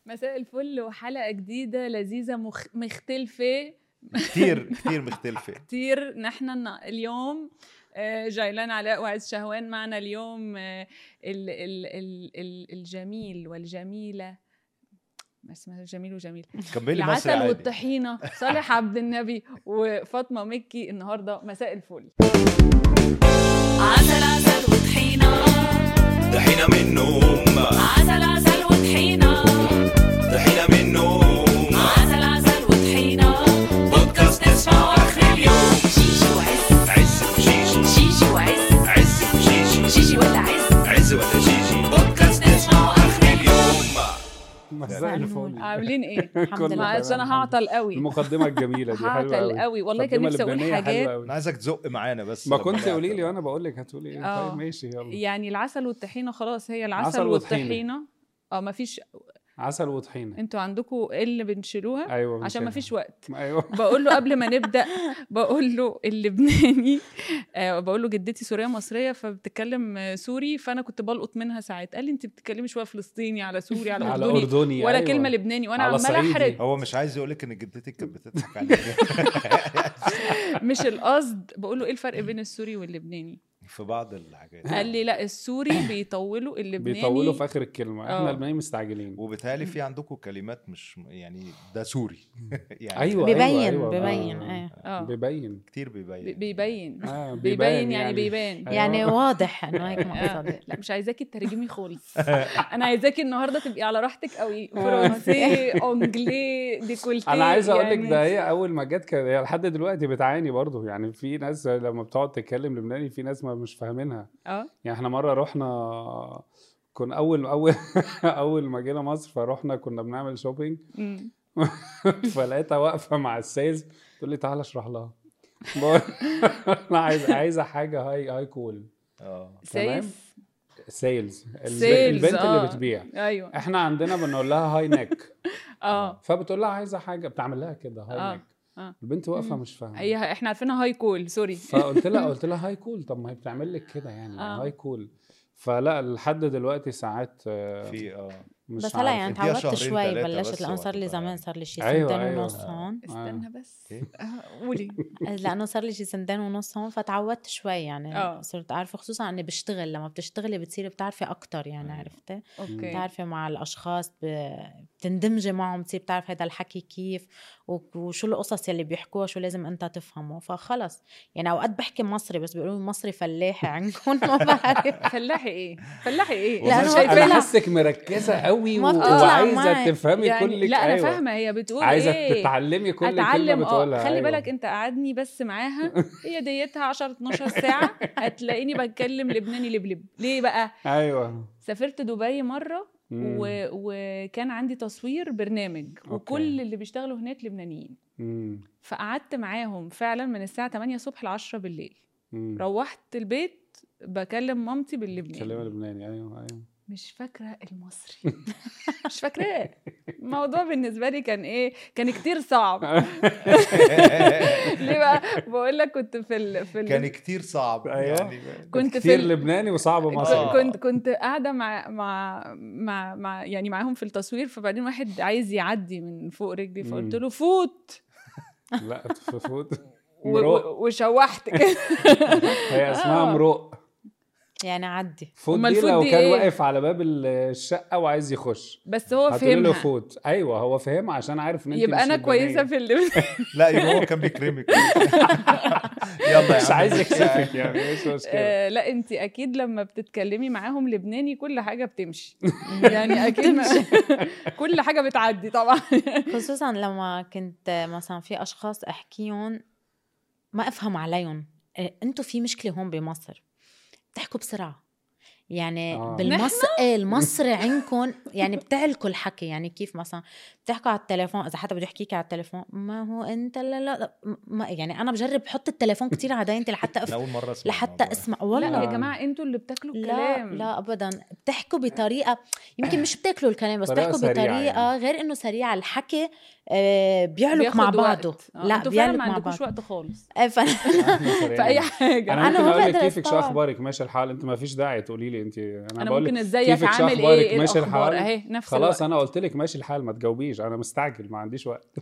مساء الفل وحلقة جديدة لذيذة مخ... مختلفة كتير كتير مختلفة كتير نحن الن- اليوم آه، جيلان علاء وعز شهوان معنا اليوم آه، ال... ال... ال... ال... الجميل والجميلة ما اسمها جميل وجميل كملي مصري العسل عادي والطحينة صالح عبد النبي وفاطمة مكي النهاردة مساء الفل عسل عسل وطحينة طحينة من نوم عسل عسل وطحينة طحينة من نوم عسل عسل وطحينة بودكاست تسمعه آخر اليوم شيشي وعز عز وشيشي شيشي وعز عز وشيشي شيشي ولا عز عز ولا شيشي بودكاست تسمعه آخر اليوم مساء الفل عاملين ايه؟ كله معلش تمام. انا هعطل قوي المقدمه الجميله دي حلوه هعطل قوي قوي والله كان نفسي اقول حاجات انا عايزك تزق معانا بس ما لما كنت نعطل. قولي لي وانا بقول لك هتقولي ايه آه. طيب ماشي يلا يعني العسل والطحينه خلاص هي العسل عسل وطحينة. والطحينه اه ما فيش عسل وطحينه انتوا عندكم ايه اللي بنشيلوها ايوه عشان ما مش فيش وقت ايوه بقول له قبل ما نبدا بقول له اللبناني آه بقول له جدتي سوريه مصريه فبتتكلم آه، سوري فانا كنت بلقط منها ساعات قال لي انت بتتكلمي شويه فلسطيني على سوري على على اردني اردني ولا أيوة. كلمه لبناني وانا على عماله صعيدي. احرج هو مش عايز يقولك ان جدتك كانت بتضحك عليك مش القصد بقول له ايه الفرق بين السوري واللبناني في بعض الحاجات قال لي لا السوري بيطولوا اللبناني بيطولوا في اخر الكلمه آه. احنا البناني مستعجلين وبالتالي في عندكم كلمات مش يعني ده سوري يعني ايوه بيبين أيوة، أيوة. بيبين آه. ايه اه بيبين كتير بي- بيبين بيبين آه بيبين يعني بيبان أيوة. يعني واضح انه هيك آه، مقصد لا مش عايزاكي تترجمي خالص انا عايزاكي النهارده تبقي على راحتك قوي فرنسي اونجلي ديكولتي انا عايز اقول لك يعني ده هي اول ما جت كانت هي لحد دلوقتي بتعاني برضه يعني في ناس لما بتقعد تتكلم لبناني في ناس ما مش فاهمينها اه يعني احنا مره رحنا كنا اول اول اول ما جينا مصر فروحنا كنا بنعمل شوبينج أمم. فلقيتها واقفه مع السيلز تقول لي تعالى اشرح لها بقول انا عايز عايزه حاجه هاي هاي كول اه سيف سيلز سيلز، البنت آه. اللي بتبيع ايوه احنا عندنا بنقول لها هاي نيك اه فبتقول لها عايزه حاجه بتعمل لها كده هاي آه. نيك آه. البنت واقفه مش فاهمه هي احنا عارفينها هاي كول سوري فقلت لها قلت لها هاي كول طب ما هي بتعمل لك كده يعني آه. هاي كول فلا لحد دلوقتي ساعات آه، في اه مش بس هلا عارف. يعني اديها تعودت شهرين شوي تلاتة بلشت بس لانه صار لي وهتبقى- زمان صار لي شي أيوة، سنتين أيوة. ونص هون استنى بس إيه؟ آه، قولي لانه صار لي شي سنتين ونص هون فتعودت شوي يعني آه. صرت عارفه خصوصا اني بشتغل لما بتشتغلي بتصيري بتعرفي اكتر يعني عرفتي اوكي بتعرفي مع الاشخاص ب... بتندمجي معهم بتصير بتعرف هذا الحكي كيف و- وشو القصص يلي بيحكوها شو لازم انت تفهمه فخلص يعني اوقات بحكي مصري بس بيقولوا لي مصري فلاحي عندكم ما بعرف فلاحي ايه فلاحي ايه لا، مش أنا شايفاها. انا حاسك مركزه قوي ما و... بتطلع وعايزه معي. تفهمي يعني كل لا انا أيوة. فاهمه هي بتقول عايزه ايه تتعلمي كل كلمه اتعلم اه بتقولها خلي أيوة. بالك انت قعدني بس معاها هي ديتها 10 12 ساعه هتلاقيني بتكلم لبناني لبلب ليه بقى ايوه سافرت دبي مره مم. و... وكان عندي تصوير برنامج أوكي. وكل اللي بيشتغلوا هناك لبنانيين مم. فقعدت معاهم فعلا من الساعه 8 الصبح ل 10 بالليل مم. روحت البيت بكلم مامتي كلمه باللبناني لبناني ايوه ايوه مش فاكره المصري مش فاكراه الموضوع بالنسبه لي كان ايه كان كتير صعب ليه بقى بقول لك كنت في ال... في ال... كان كتير صعب أيوة. يعني كنت في كتير ال... لبناني وصعب مصري آه. كنت كنت قاعده مع مع مع, مع يعني معاهم في التصوير فبعدين واحد عايز يعدي من فوق رجلي فقلت مم. له فوت لا تفوت و- مروق و- وشوحت كده هي اسمها آه. مروق يعني عدي فوت أمال دي فوت لو دي كان إيه؟ واقف على باب الشقه وعايز يخش بس هو هتقولي له فهمها فوت ايوه هو فهمها عشان عارف ان انت يبقى مش انا لبنانية. كويسه في اللي لا يبقى هو كان بيكرمك يلا يا مش عم عايز بس- يكسفك يعني مش مشكله آه لا انت اكيد لما بتتكلمي معاهم لبناني كل حاجه بتمشي يعني اكيد ما كل حاجه بتعدي طبعا خصوصا لما كنت مثلا في اشخاص احكيهم ما افهم عليهم إيه، انتوا في مشكله هون بمصر بتحكوا بسرعه يعني آه. آه. بالمصر ايه المصري عندكم يعني بتعلكوا الحكي يعني كيف مثلا بتحكوا على التليفون اذا حدا بده يحكيك على التليفون ما هو انت لا لا, لا ما يعني انا بجرب بحط التليفون كتير على داينتي لحتى أنا أف... اول مره اسمع لحتى الموضوع. اسمع لا والله يا جماعه انتوا اللي بتاكلوا لا الكلام لا ابدا بتحكوا بطريقه يمكن مش بتاكلوا الكلام بس طريقة بتحكوا سريعة بطريقه يعني. غير انه سريعه الحكي آه بيعلق بياخد مع وقت. بعضه آه، لا انتوا فعلا بيعلق ما مع عندكوش بعضه وقت خالص إيه، ف... في اي حاجه انا أنا ممكن ما اقول لك بقدر كيفك شو أستوعب. اخبارك ماشي الحال انت ما فيش داعي تقولي لي لي انت انا, انا بقول ممكن لك ازيك كيفك شو عامل أخبارك؟ ايه ايه ماشي الاخبار الحال؟ اهي نفس خلاص الوقت انا قلت لك ماشي الحال ما تجاوبيش انا مستعجل ما عنديش وقت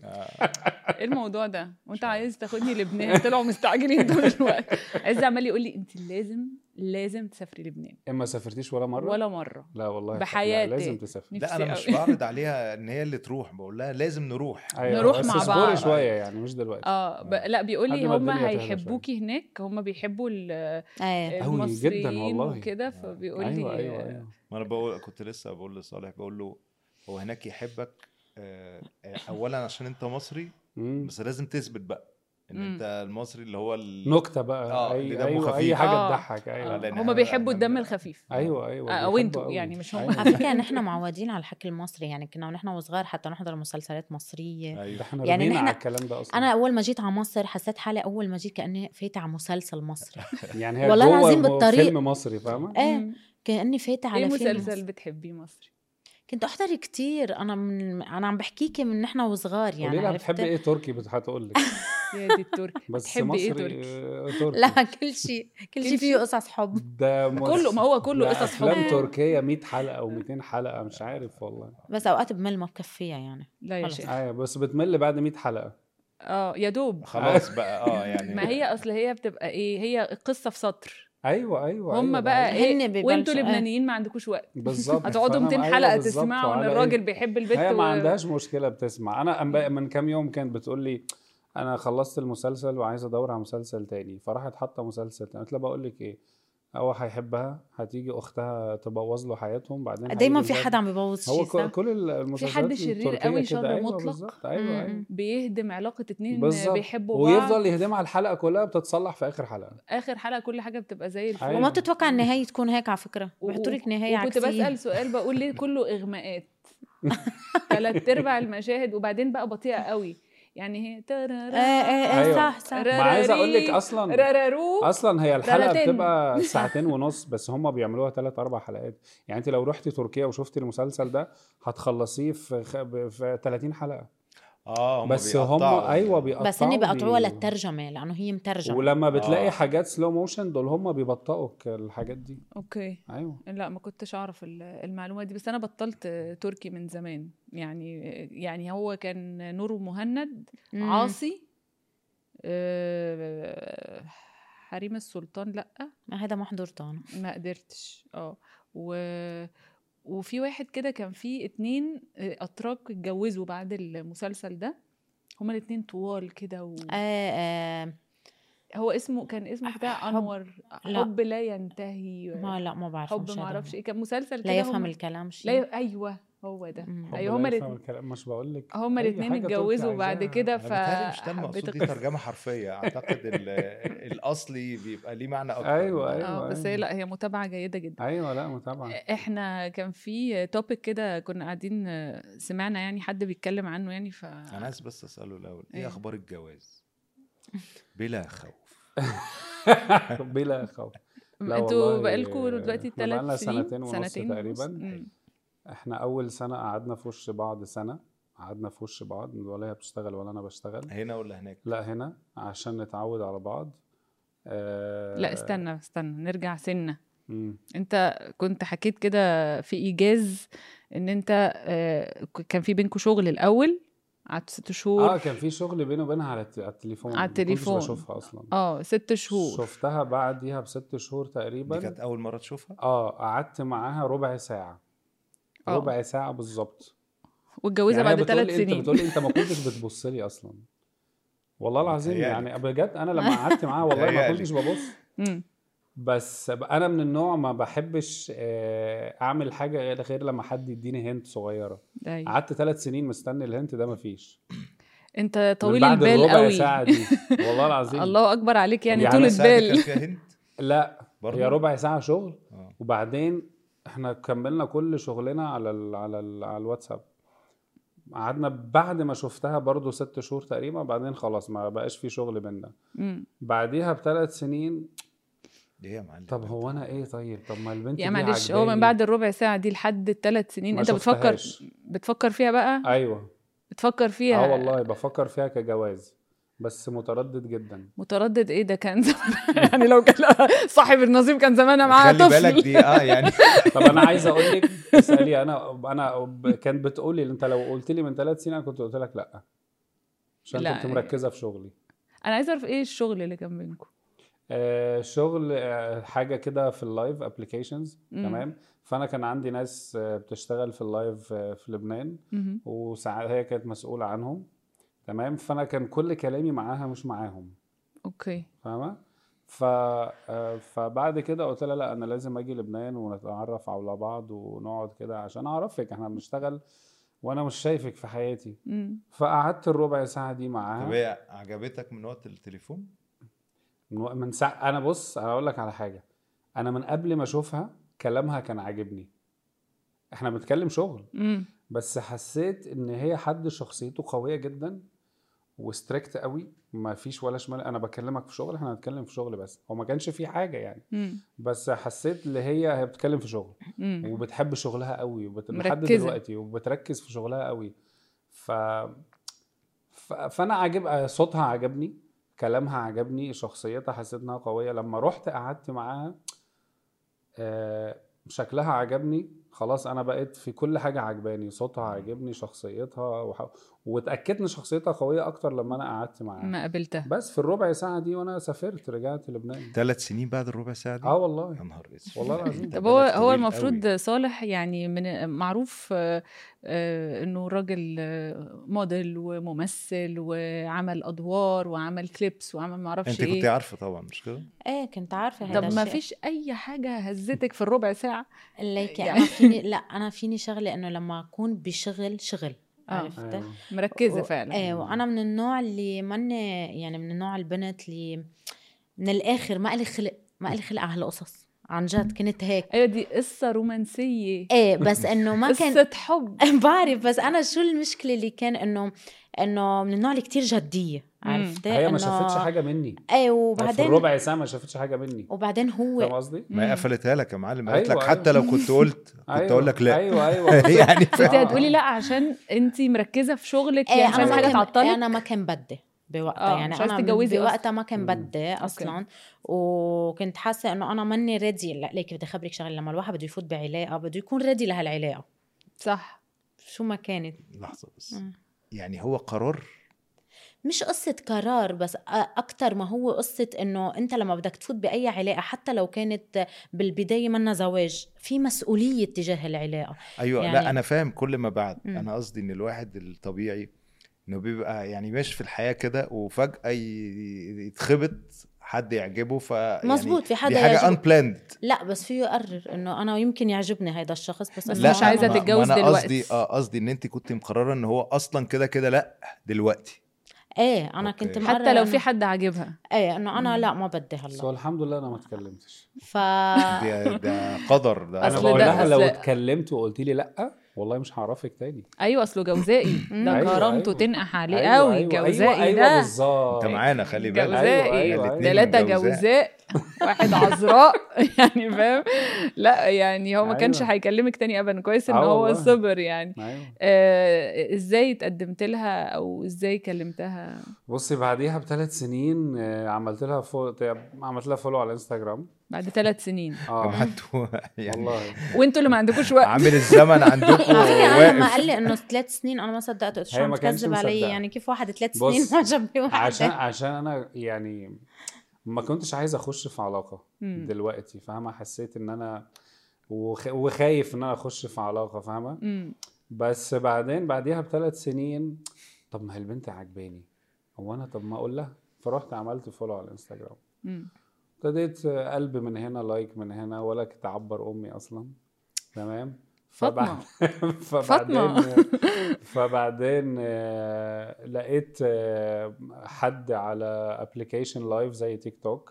ايه الموضوع ده وانت عايز تاخدني لبنان طلعوا مستعجلين طول الوقت عز عمال يقول لي انت لازم لازم تسافري لبنان اما سافرتيش ولا مره ولا مره لا والله لا، بحياتي. لازم تسافري لا انا مش قوي. بعرض عليها ان هي اللي تروح بقول لها لازم نروح نروح بس مع اصبري بعض. شويه يعني مش دلوقتي اه ب... لا بيقول لحد لي ما هم الدنيا تهدى هيحبوكي هناك هم بيحبوا ال- ايه أوي جداً المصريين والله. وكده فبيقول ايوه لي ايوه ايوه ما انا بقول كنت لسه بقول لصالح بقول له هو هناك يحبك آه، آه، اولا عشان انت مصري مم. بس لازم تثبت بقى ان مم. انت المصري اللي هو ال... نكته بقى آه، أي اللي دمه ايوه اي خفيف. حاجه آه. تضحك آه، ايوه لأن هم إحنا- بيحبوا الدم إحنا- الخفيف ايوه ايوه آه، أو بيحبوا انتوا أوي. يعني مش هم. أيوة. على فكره نحن معودين على الحكي المصري يعني كنا ونحن وصغار حتى نحضر مسلسلات مصريه ده ايوه احنا يعني يعني نحن- على الكلام ده اصلا انا اول ما جيت على مصر حسيت حالي اول ما جيت كاني فايته على مسلسل مصري يعني هي والله جوه العظيم م- بالطريق. فيلم مصري فاهمه ايه مم. كاني فايته على ايه فيلم مسلسل مصري. بتحبيه مصري كنت احضر كتير انا من انا عم بحكيكي من نحن وصغار قولي يعني لها عرفت بتحبي ايه تركي بت- هتقول لك يا دي التركي بس بتحبي ايه مصري تركي آه، تركي لا كل شيء كل شيء فيه قصص حب ده مس- كله ما هو كله ده قصص افلام حب تركيه 100 حلقه او 200 حلقه مش عارف والله بس اوقات بمل ما بكفيها يعني لا يا خلص. شيخ ايوه بس بتمل بعد 100 حلقه اه يا دوب خلاص بقى اه يعني ما هي اصل هي بتبقى ايه هي القصه في سطر ايوه ايوه هم أيوة بقى ده ايه هن بيبلشوا- وانتوا آه. لبنانيين ما عندكوش وقت بالظبط هتقعدوا فأنا 200 أيوة حلقه بالظبط، تسمعوا ان وعلى الراجل إيه؟ بيحب البت هي ما و- عندهاش مشكله بتسمع انا أمب- من كام يوم كانت بتقول لي انا خلصت المسلسل وعايزه ادور على مسلسل تاني فراحت حاطه مسلسل تاني قلت لها بقول لك ايه هو هيحبها هتيجي اختها تبوظ له حياتهم بعدين دايما هيجي في الباقي. حدا عم ببوظ هو شيء ك- صح؟ كل المسلسلات حد شرير التركية قوي كده، شر أيوة مطلق. بالظبط ايوه ايوه مم. بيهدم علاقه اتنين بالظبط بيحبوا بعض ويفضل يهدمها الحلقه كلها بتتصلح في اخر حلقه اخر حلقه كل حاجه بتبقى زي الفل أيوة. وما بتتوقع النهايه تكون هيك على فكره و- بيحطوا لك نهايه وكنت عكسيه بسال سؤال بقول ليه كله اغماءات ثلاث ارباع المشاهد وبعدين بقى بطيئه قوي يعني هي ايه ايه ايه أيوة. صح صح ما عايز اقول لك اصلا رارارو اصلا هي الحلقه تلاتين. بتبقى ساعتين ونص بس هم بيعملوها ثلاث اربع حلقات يعني انت لو رحتي تركيا وشفتي المسلسل ده هتخلصيه في خ... ب- في 30 حلقه اه هم بس هم بيقطعوا. ايوه بيقطعوا بس هن بيقطعوها بي- للترجمه لانه هي مترجمه ولما بتلاقي آه. حاجات سلو موشن دول هم بيبطئوا ك- الحاجات دي اوكي ايوه لا ما كنتش اعرف ال- المعلومه دي بس انا بطلت تركي من زمان يعني يعني هو كان نور مهند مم. عاصي آه، حريم السلطان لا ما هذا ما حضرته انا ما قدرتش اه و وفي واحد كده كان في اتنين آه، اتراك اتجوزوا بعد المسلسل ده هما الاتنين طوال كده و... ايه ايه هو اسمه كان اسمه بتاع حب- انور لا. حب لا ينتهي ما لا ما بعرف حب مش ما هذا اعرفش هو. ايه كان مسلسل كده لا يفهم هما- الكلام شيء لا ي... ايوه هو ده مم. ايوه هم هما لا الاتنين الكلام مش بقول لك هما أي الاتنين حاجة تركي اتجوزوا بعد عايزاها. كده أنا ف بيتهيألي مش ده المقصود حبيت دي القصة. ترجمه حرفيه اعتقد ال- الاصلي بيبقى ليه معنى اكتر أيوة، أيوة. اه بس هي لا هي متابعه جيده جدا ايوه لا متابعه احنا كان في توبيك كده كنا قاعدين آه، سمعنا يعني حد بيتكلم عنه يعني ف انا عايز بس اساله الاول ايه إيه؟ اخبار الجواز بلا خوف بلا خوف لا انتوا والله، بقالكوا دلوقتي إحنا بقالنا ثلاث سنين سنتين ونص سنتين تقريباً. مم. احنا اول سنه قعدنا في وش بعض سنه قعدنا في وش بعض ولا هي بتشتغل ولا انا بشتغل هنا ولا هناك لا هنا عشان نتعود على بعض آه لا استنى استنى نرجع سنه مم. انت كنت حكيت كده في ايجاز ان انت آه، ك- كان في بينكوا شغل الاول قعدت ست شهور اه كان في شغل بيني وبينها على الت- على التليفون على ما كنتش التليفون. بشوفها اصلا اه ست شهور شفتها بعديها بست شهور دي تقريبا كانت اول مره تشوفها اه قعدت معاها ربع ساعه آه. ربع ساعه بالظبط واتجوزها يعني هي بعد بتقول ثلاث لي انت سنين بتقول لي انت ما كنتش بتبص لي اصلا والله العظيم متهيألك. يعني بجد انا لما قعدت معاها والله ما متهيألك. كنتش ببص مم. بس ب- انا من النوع ما بحبش آه، اعمل حاجه غير غير لما حد يديني هنت صغيره أيوة. قعدت ثلاث سنين مستني الهنت ده مفيش انت من طويل بعد البال الربع قوي ساعه دي والله العظيم الله اكبر عليك يعني, يعني طول الساعة دي البال كان فيها هنت لا برضه؟ هي ربع ساعه شغل آه. وبعدين احنا كملنا كل شغلنا على ال على ال على الواتساب قعدنا بعد ما شفتها برضو ست شهور تقريبا بعدين خلاص ما بقاش في شغل بينا مم. بعديها بثلاث سنين ليه يا معلم طب هو انا ايه طيب طب ما البنت يا دي معلش هو من عجباني. بعد الربع ساعه دي لحد الثلاث سنين ما انت بتفكر شفتهاش. بتفكر فيها بقى ايوه بتفكر فيها اه والله بفكر فيها كجواز بس متردد جدا متردد ايه ده كان زمان يعني لو كان صاحب النصيب كان زمانها معاها خلي بالك طفل دي اه يعني طب انا عايز اقول لك اسالي انا انا ب- كانت بتقولي انت لو قلت لي من ثلاث سنين انا كنت قلت لك لا عشان لا. كنت مركزه في شغلي انا عايزه اعرف ايه الشغل اللي كان بينكم آه شغل آه حاجه كده في اللايف ابلكيشنز مم. تمام فانا كان عندي ناس آه، بتشتغل في اللايف آه، في لبنان مهم. وساعات هي كانت مسؤوله عنهم تمام فانا كان كل كلامي معاها مش معاهم اوكي فاهمه ف آه، فبعد كده قلت لها لا انا لازم اجي لبنان ونتعرف على بعض ونقعد كده عشان اعرفك احنا بنشتغل وانا مش شايفك في حياتي مم. فقعدت الربع ساعه دي طب معاها هي عجبتك من وقت التليفون؟ من من ساعه انا بص انا اقول لك على حاجه انا من قبل ما اشوفها كلامها كان عاجبني احنا بنتكلم شغل مم. بس حسيت ان هي حد شخصيته قويه جدا وستريكت قوي ما فيش ولا شمال انا بكلمك في شغل احنا هنتكلم في شغل بس هو ما كانش في حاجه يعني مم. بس حسيت اللي هي هي بتتكلم في شغل مم. وبتحب شغلها قوي وبت... لحد مركزة. دلوقتي وبتركز في شغلها قوي ف... ف... فانا عاجب صوتها عجبني كلامها عجبني شخصيتها حسيت انها قويه لما رحت قعدت معاها آه، شكلها عجبني خلاص انا بقيت في كل حاجه عجباني صوتها عجبني شخصيتها وح... واتاكدت ان شخصيتها قويه اكتر لما انا قعدت معاها ما قابلتها بس في الربع ساعه دي وانا سافرت رجعت لبنان ثلاث سنين بعد الربع ساعه دي؟ اه والله يا نهار اسود والله العظيم. طب ده هو بلد هو طويل المفروض قوي. صالح يعني من معروف آه، آه، انه راجل آه، موديل وممثل وعمل ادوار وعمل كليبس وعمل معرفش انت كنت ايه عارفه طبعا مش كده؟ ايه كنت عارفه هذا طب ما الشيء. فيش اي حاجه هزتك في الربع ساعه ليك يعني- انا فيني لا انا فيني شغله انه لما اكون بشغل شغل آه. عرفت أيوة. مركزه و- فعلا ايه وانا من النوع اللي مني يعني من النوع البنت اللي من الاخر ما لي خلق ما لي خلق على هالقصص عن جد كنت هيك ايوه دي قصه رومانسيه ايه بس انه ما كان قصه حب بعرف بس انا شو المشكله اللي كان انه انه من النوع اللي كتير جديه مم. عرفت هي ما إنه- شافتش حاجه مني ايه في وبعدين الربع ساعه ما شافتش حاجه مني وبعدين فاهم هو قصدي؟ ما هي مم. قفلتها لك يا معلم قالت أيوة، لك حتى أيوة. لو كنت قلت كنت أيوة، اقول لك لا ايوه ايوه يعني كنت فاهم؟ هتقولي لا عشان انت مركزه في شغلك ايه يعني مش انا عايزه ما حاجه كان تعطلك انا ما كان بدي بوقتها آه، يعني مش عايزة انا تتجوزي أصلاً. بوقتها ما كان مم. بدي اصلا وكنت حاسه انه انا ماني ريدي لا ليك بدي اخبرك شغله لما الواحد بده يفوت بعلاقه بده يكون ريدي لهالعلاقه صح شو ما كانت لحظه بس مم. يعني هو قرار مش قصة قرار بس أ- أكتر ما هو قصة إنه أنت لما بدك تفوت بأي علاقة حتى لو كانت بالبداية منا زواج في مسؤولية تجاه العلاقة ايوه يعني- لا انا فاهم كل ما بعد مم. انا قصدي ان الواحد الطبيعي انه بيبقى يعني ماشي في الحياه كده وفجاه ي- يتخبط حد يعجبه ف يعني مظبوط في حدا دي حاجه يعجبه. انبلاند لا بس فيه يقرر إنه أنا يمكن يعجبني هيدا الشخص بس, بس إنه مش عايزة أنا- ما- تتجوز ما أنا دلوقتي. قصدي اه قصدي ان انت كنت مقرره ان هو اصلا كده كده لا دلوقتي إيه أنا أوكي. كنت حتى لو مقررة في إنه- حد عاجبها إيه إنه أنا مم. لا ما بدي بس هو هلا الحمد لله انا ما اتكلمتش ف ده, ده قدر ده انا أصل بقول ده- لها لو أصل- اتكلمت وقلت لي لا والله مش هعرفك تاني ايوه اصله جوزائي ده أيوة، كرامته أيوة. تنقح عليه أيوة، قوي أيوة، جوزائي ايوه ايوه ده بالظبط انت معانا خلي بالك جوزائي أيوة، أيوة، الاتنين ثلاثة جوزاء. جوزاء واحد عذراء يعني فاهم لا يعني هو ما كانش أيوة. هيكلمك تاني ابدا كويس ان آه هو والله. صبر يعني ايوه آه ازاي اتقدمت لها او ازاي كلمتها بصي بعديها بثلاث سنين آه، عملت لها فولو عملت لها فولو على الانستغرام بعد ثلاث سنين اه انتوا يعني والله وانتوا اللي ما عندكوش وقت عامل الزمن عندكم فيني انا لما واقف قال لي انه ثلاث سنين انا ما صدقت قلت شو هي عم ما كانتش تكذب علي مصدقة. يعني كيف واحد ثلاث بص، سنين ما جاب لي عشان واحدة عشان انا يعني ما كنتش عايز اخش في علاقه مم. دلوقتي فاهمه حسيت ان انا وخ... وخايف ان انا اخش في علاقه فاهمه مم. بس بعدين بعديها بثلاث سنين طب ما هي البنت عجباني هو انا طب ما اقول لها فرحت عملت فولو على الانستغرام مم. ابتديت قلب من هنا لايك من هنا ولا كنت اعبر امي اصلا تمام فاطمة. فبعدين فبعدين آه، لقيت آه، حد على ابلكيشن لايف زي تيك توك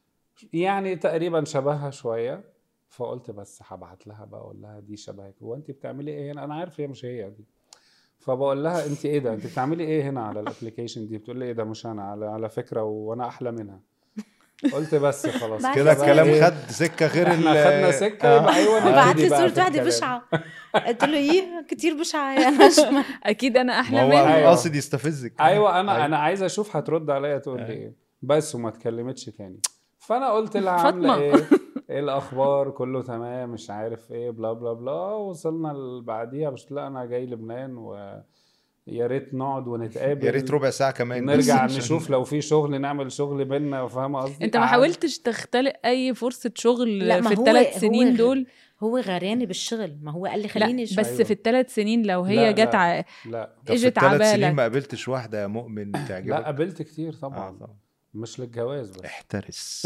يعني تقريبا شبهها شويه فقلت بس هبعت لها بقى اقول لها دي شبهك هو انت بتعملي ايه هنا انا عارف هي مش هي دي فبقول لها انت ايه ده انت بتعملي ايه هنا على الابلكيشن دي بتقول لي ايه ده مش انا على على فكره وانا احلى منها قلت بس خلاص بعد كده كده الكلام إيه؟ خد سكه غير احنا ال- خدنا سكه آه. يبقى ايوه بعت نبتدي لي بقى صورة في واحدة الكلام. بشعة قلت له ايه كتير بشعة يا نجمة اكيد انا ما احلى هو منه أيوة. قاصد يستفزك ايوه انا أيوة. انا عايز اشوف هترد عليا تقول لي ايه بس وما اتكلمتش تاني فانا قلت لها فاطمة. عامله ايه ايه الاخبار كله تمام مش عارف ايه بلا بلا بلا وصلنا اللي بعديها مش لا انا جاي لبنان و يا ريت نقعد ونتقابل يا ريت ربع ساعه كمان نرجع بس عشان- نشوف لو في شغل نعمل شغل بينا فاهمه قصدي انت ما قعد- حاولتش تختلق اي فرصه شغل لا، ما في هو- الثلاث هو سنين غ- دول هو غراني بالشغل ما هو قال لي لا خليني شوي بس أيوة. في الثلاث سنين لو لا، هي جت لا. ع... لا طب في اجت الثلاث سنين عبالك. ما قابلتش واحده يا مؤمن تعجبك لا قابلت كتير آه، طبعا طبعا. مش للجواز بس احترس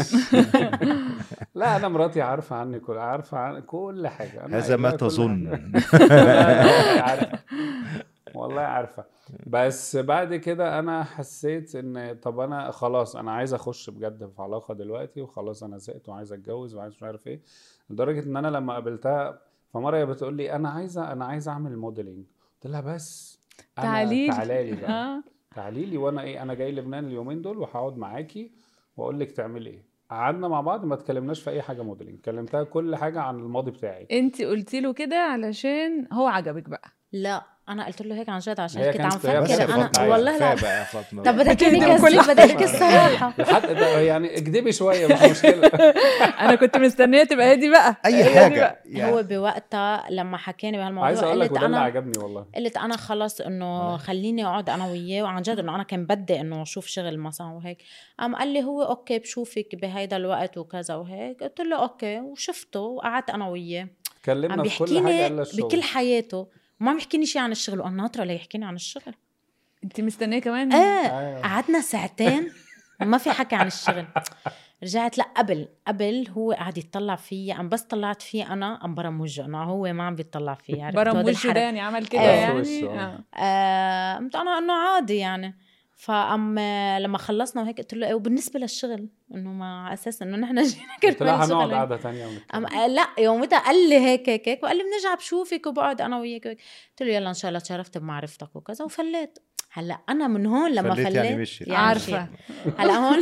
لا انا مراتي عارفه عني كل عارفه عن كل حاجه أنا هذا ما قايل لها كل تظن حاجة. لا، والله عارفه والله عارفه بس بعد كده انا حسيت ان طب انا خلاص انا عايز اخش بجد في علاقه دلوقتي وخلاص انا زهقت وعايز اتجوز وعايز مش عارف ايه لدرجه ان انا لما قابلتها فمره هي بتقول لي انا عايزه انا عايزه اعمل موديلنج قلت لها بس أنا تعالي لي. تعالى لي بقى اه تعالي لي وانا ايه انا جاي لبنان اليومين دول وهقعد معاكي واقول لك تعملي ايه قعدنا مع بعض ما اتكلمناش في اي حاجه موديلنج كلمتها كل حاجه عن الماضي بتاعي انت قلتي له كده علشان هو عجبك بقى لا انا قلت له هيك عن جد عشان هي كنت عم كانت- هي بس يا فكر كانت انا فاطمه والله كفايه لا بقى يا فاطمه طب بدك بتهدم احكي كل كذب بدك احكي الصراحه لحد يعني اكدبي شويه مش مشكله انا كنت مستنيه تبقى هي دي بقى اي هي دي حاجه بقى. يعني هو بوقتها لما حكاني بهالموضوع عايز اقول لك قلت وده اللي انا عجبني والله قلت انا خلص انه خليني اقعد انا وياه وعن جد انه انا كان بدي انه اشوف شغل مثلا وهيك قام قال لي هو اوكي بشوفك بهيدا الوقت وكذا وهيك قلت له اوكي وشفته وقعدت انا وياه عم اتكلمنا في كل حاجه بيحكيني الا الشغل بكل حياته وما عم بيحكيني شيء عن الشغل وانا ناطره ليحكيني عن الشغل انت مستنيه كمان ايه أيوة. قعدنا ساعتين ما في حكي عن الشغل رجعت لا قبل قبل هو قاعد يتطلع فيي عم بس طلعت فيه انا عم برم وجهه انه هو ما عم بيطلع فيي عرفت برم هو ده وشه ده الحرق. يعني عمل كده إيه. يعني وشه، آه. آه. آه قمت انا انه عادي يعني فقام آه، لما خلصنا وهيك قلت له إيه وبالنسبه للشغل انه ما على اساس انه نحن جينا قلت لها كرمال هنقعد شغل قعده ثانيه أم آه، لا يومتها قال لي هيك هيك هيك وقال لي بنرجع بشوفك وبقعد انا وياك وهيك. قلت له يلا ان شاء الله تشرفت بمعرفتك وكذا وفليت هلا انا من هون لما فليت فليت يعني مشيت. عارفه هلا هون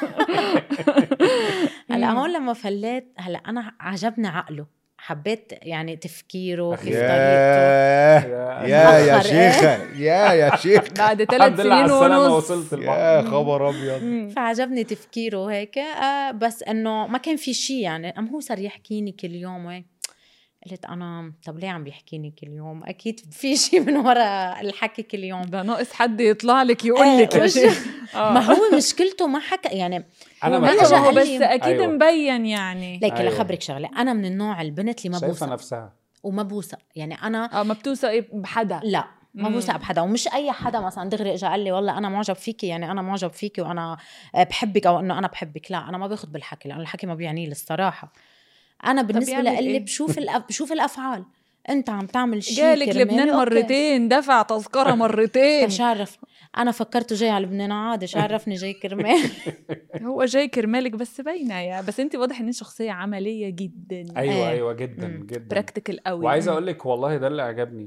هلا هون لما فليت هلا انا عجبني عقله حبيت يعني تفكيره كيف طريقته يا يا يا مأخر إيه؟ شيخة يا يا شيخ بعد ثلاث الحمد لله على سنين السلامه ونص وصلت البحر يا خبر ابيض مم. فعجبني تفكيره وهيك آه بس انه ما كان في شيء يعني ام هو صار يحكيني كل يوم وهيك قلت انا طب ليه عم بيحكيني كل يوم اكيد في شيء من وراء الحكي كل يوم ده ناقص حد يطلع لك يقول إيه، لك يا مش- شيخ آه. ما هو مشكلته ما حكى يعني انا هو ما ما إجا ايوه ما هو قال بس لي- اكيد أيوة. مبين يعني ليك أيوة. لخبرك شغله انا من النوع البنت اللي ما شايفه بوثق نفسها وما بوثق يعني انا اه ما بتوثقي بحدا لا ما مم. بوثق بحدا ومش اي حدا مثلا دغري اجى قال لي والله انا معجب فيكي يعني انا معجب فيكي وانا آه، بحبك او انه انا بحبك لا انا ما باخذ بالحكي لانه الحكي ما بيعني لي الصراحه انا بالنسبه يعمل لإلي إيه؟ بشوف الأف... بشوف الافعال انت عم تعمل شيء جالك كرمالي، لبنان أوكي. مرتين دفع تذكره مرتين شعرف انا فكرته جاي على لبنان عادي شعرفني جاي كرمال هو جاي كرمالك بس باينه يا بس انت واضح ان انت شخصيه عمليه جدا ايوه إيه. ايوه جدا مم. جدا براكتيكال قوي وعايز اقول لك والله ده اللي عجبني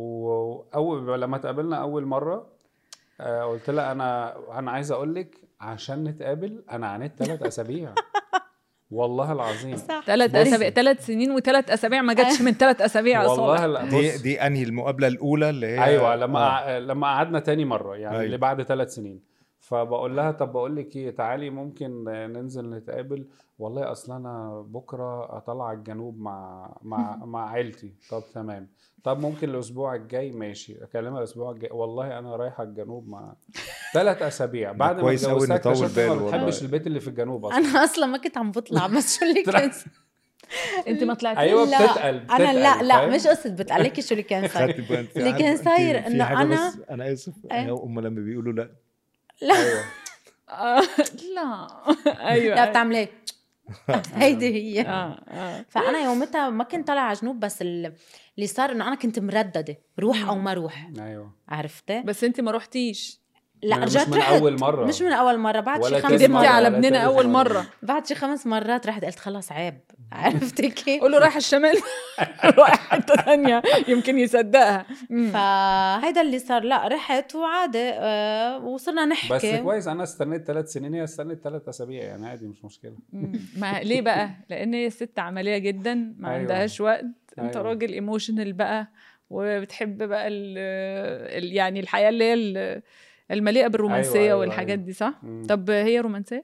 واول لما اتقابلنا اول مره آه، قلت لها انا انا عايز اقول لك عشان نتقابل انا عانيت ثلاث اسابيع والله العظيم صح ثلاث بصي. اسابيع ثلاث سنين وثلاث اسابيع ما جاتش من ثلاث اسابيع يا والله صالح لا دي بص دي انهي المقابله الاولى اللي هي ايوه لما آه. آه. لما قعدنا تاني مره يعني أيوة. اللي بعد ثلاث سنين فبقول لها طب بقول لك ايه تعالي ممكن ننزل نتقابل والله اصل انا بكره اطلع الجنوب مع مع مع عيلتي طب تمام طب ممكن الاسبوع الجاي ماشي اكلمها الاسبوع الجاي والله انا رايحه الجنوب مع ثلاث اسابيع بعد ما كويس أوي اتجوزتها إن طول اكتشفت إني باله ما والله. بتحبش البيت اللي في الجنوب اصلا انا اصلا ما كنت عم بطلع بس شو اللي طلع- كان انت ما طلعتيش ايوه لا، بتتقل بتتقل انا لا لا فاهم؟ مش قصه بتقلكي شو اللي كان صاير خدت بالك في اللي حاجة- كان في- صاير في إنه حاجة أنا- بس انا اسف إيه؟ هم لما بيقولوا لا ايوه آه، لا ايوه لا بتعمل هيك هيدي هي اه اه فانا يومتها ما كنت طالعه على جنوب بس ال- اللي صار انه انا كنت مردده روح او ما روح ايوه عرفتي بس انت ما رحتيش لا يعني مش رجعت من رحت أول مرة. مش من اول مره بعد ولا شي خمس تاني كدبتي مرة مرات على ولا ابننا تالت اول مرة. مره بعد شي خمس مرات رحت قلت خلص عيب عرفت كيف؟ قول له رايح الشمال رايح حته ثانيه يمكن يصدقها مم. فهيدا اللي صار لا رحت وعادي آه وصرنا نحكي بس كويس انا استنيت ثلاث سنين هي استنيت ثلاث اسابيع يعني عادي مش مشكله مم. ما ليه بقى؟ لان هي ست عمليه جدا ما أيوة. عندهاش وقت انت أيوة. راجل ايموشنال بقى وبتحب بقى ال ال- يعني الحياه اللي هي ال- المليئه بالرومانسيه أيوة، أيوة، والحاجات أيوة. دي صح؟ مم. طب هي رومانسيه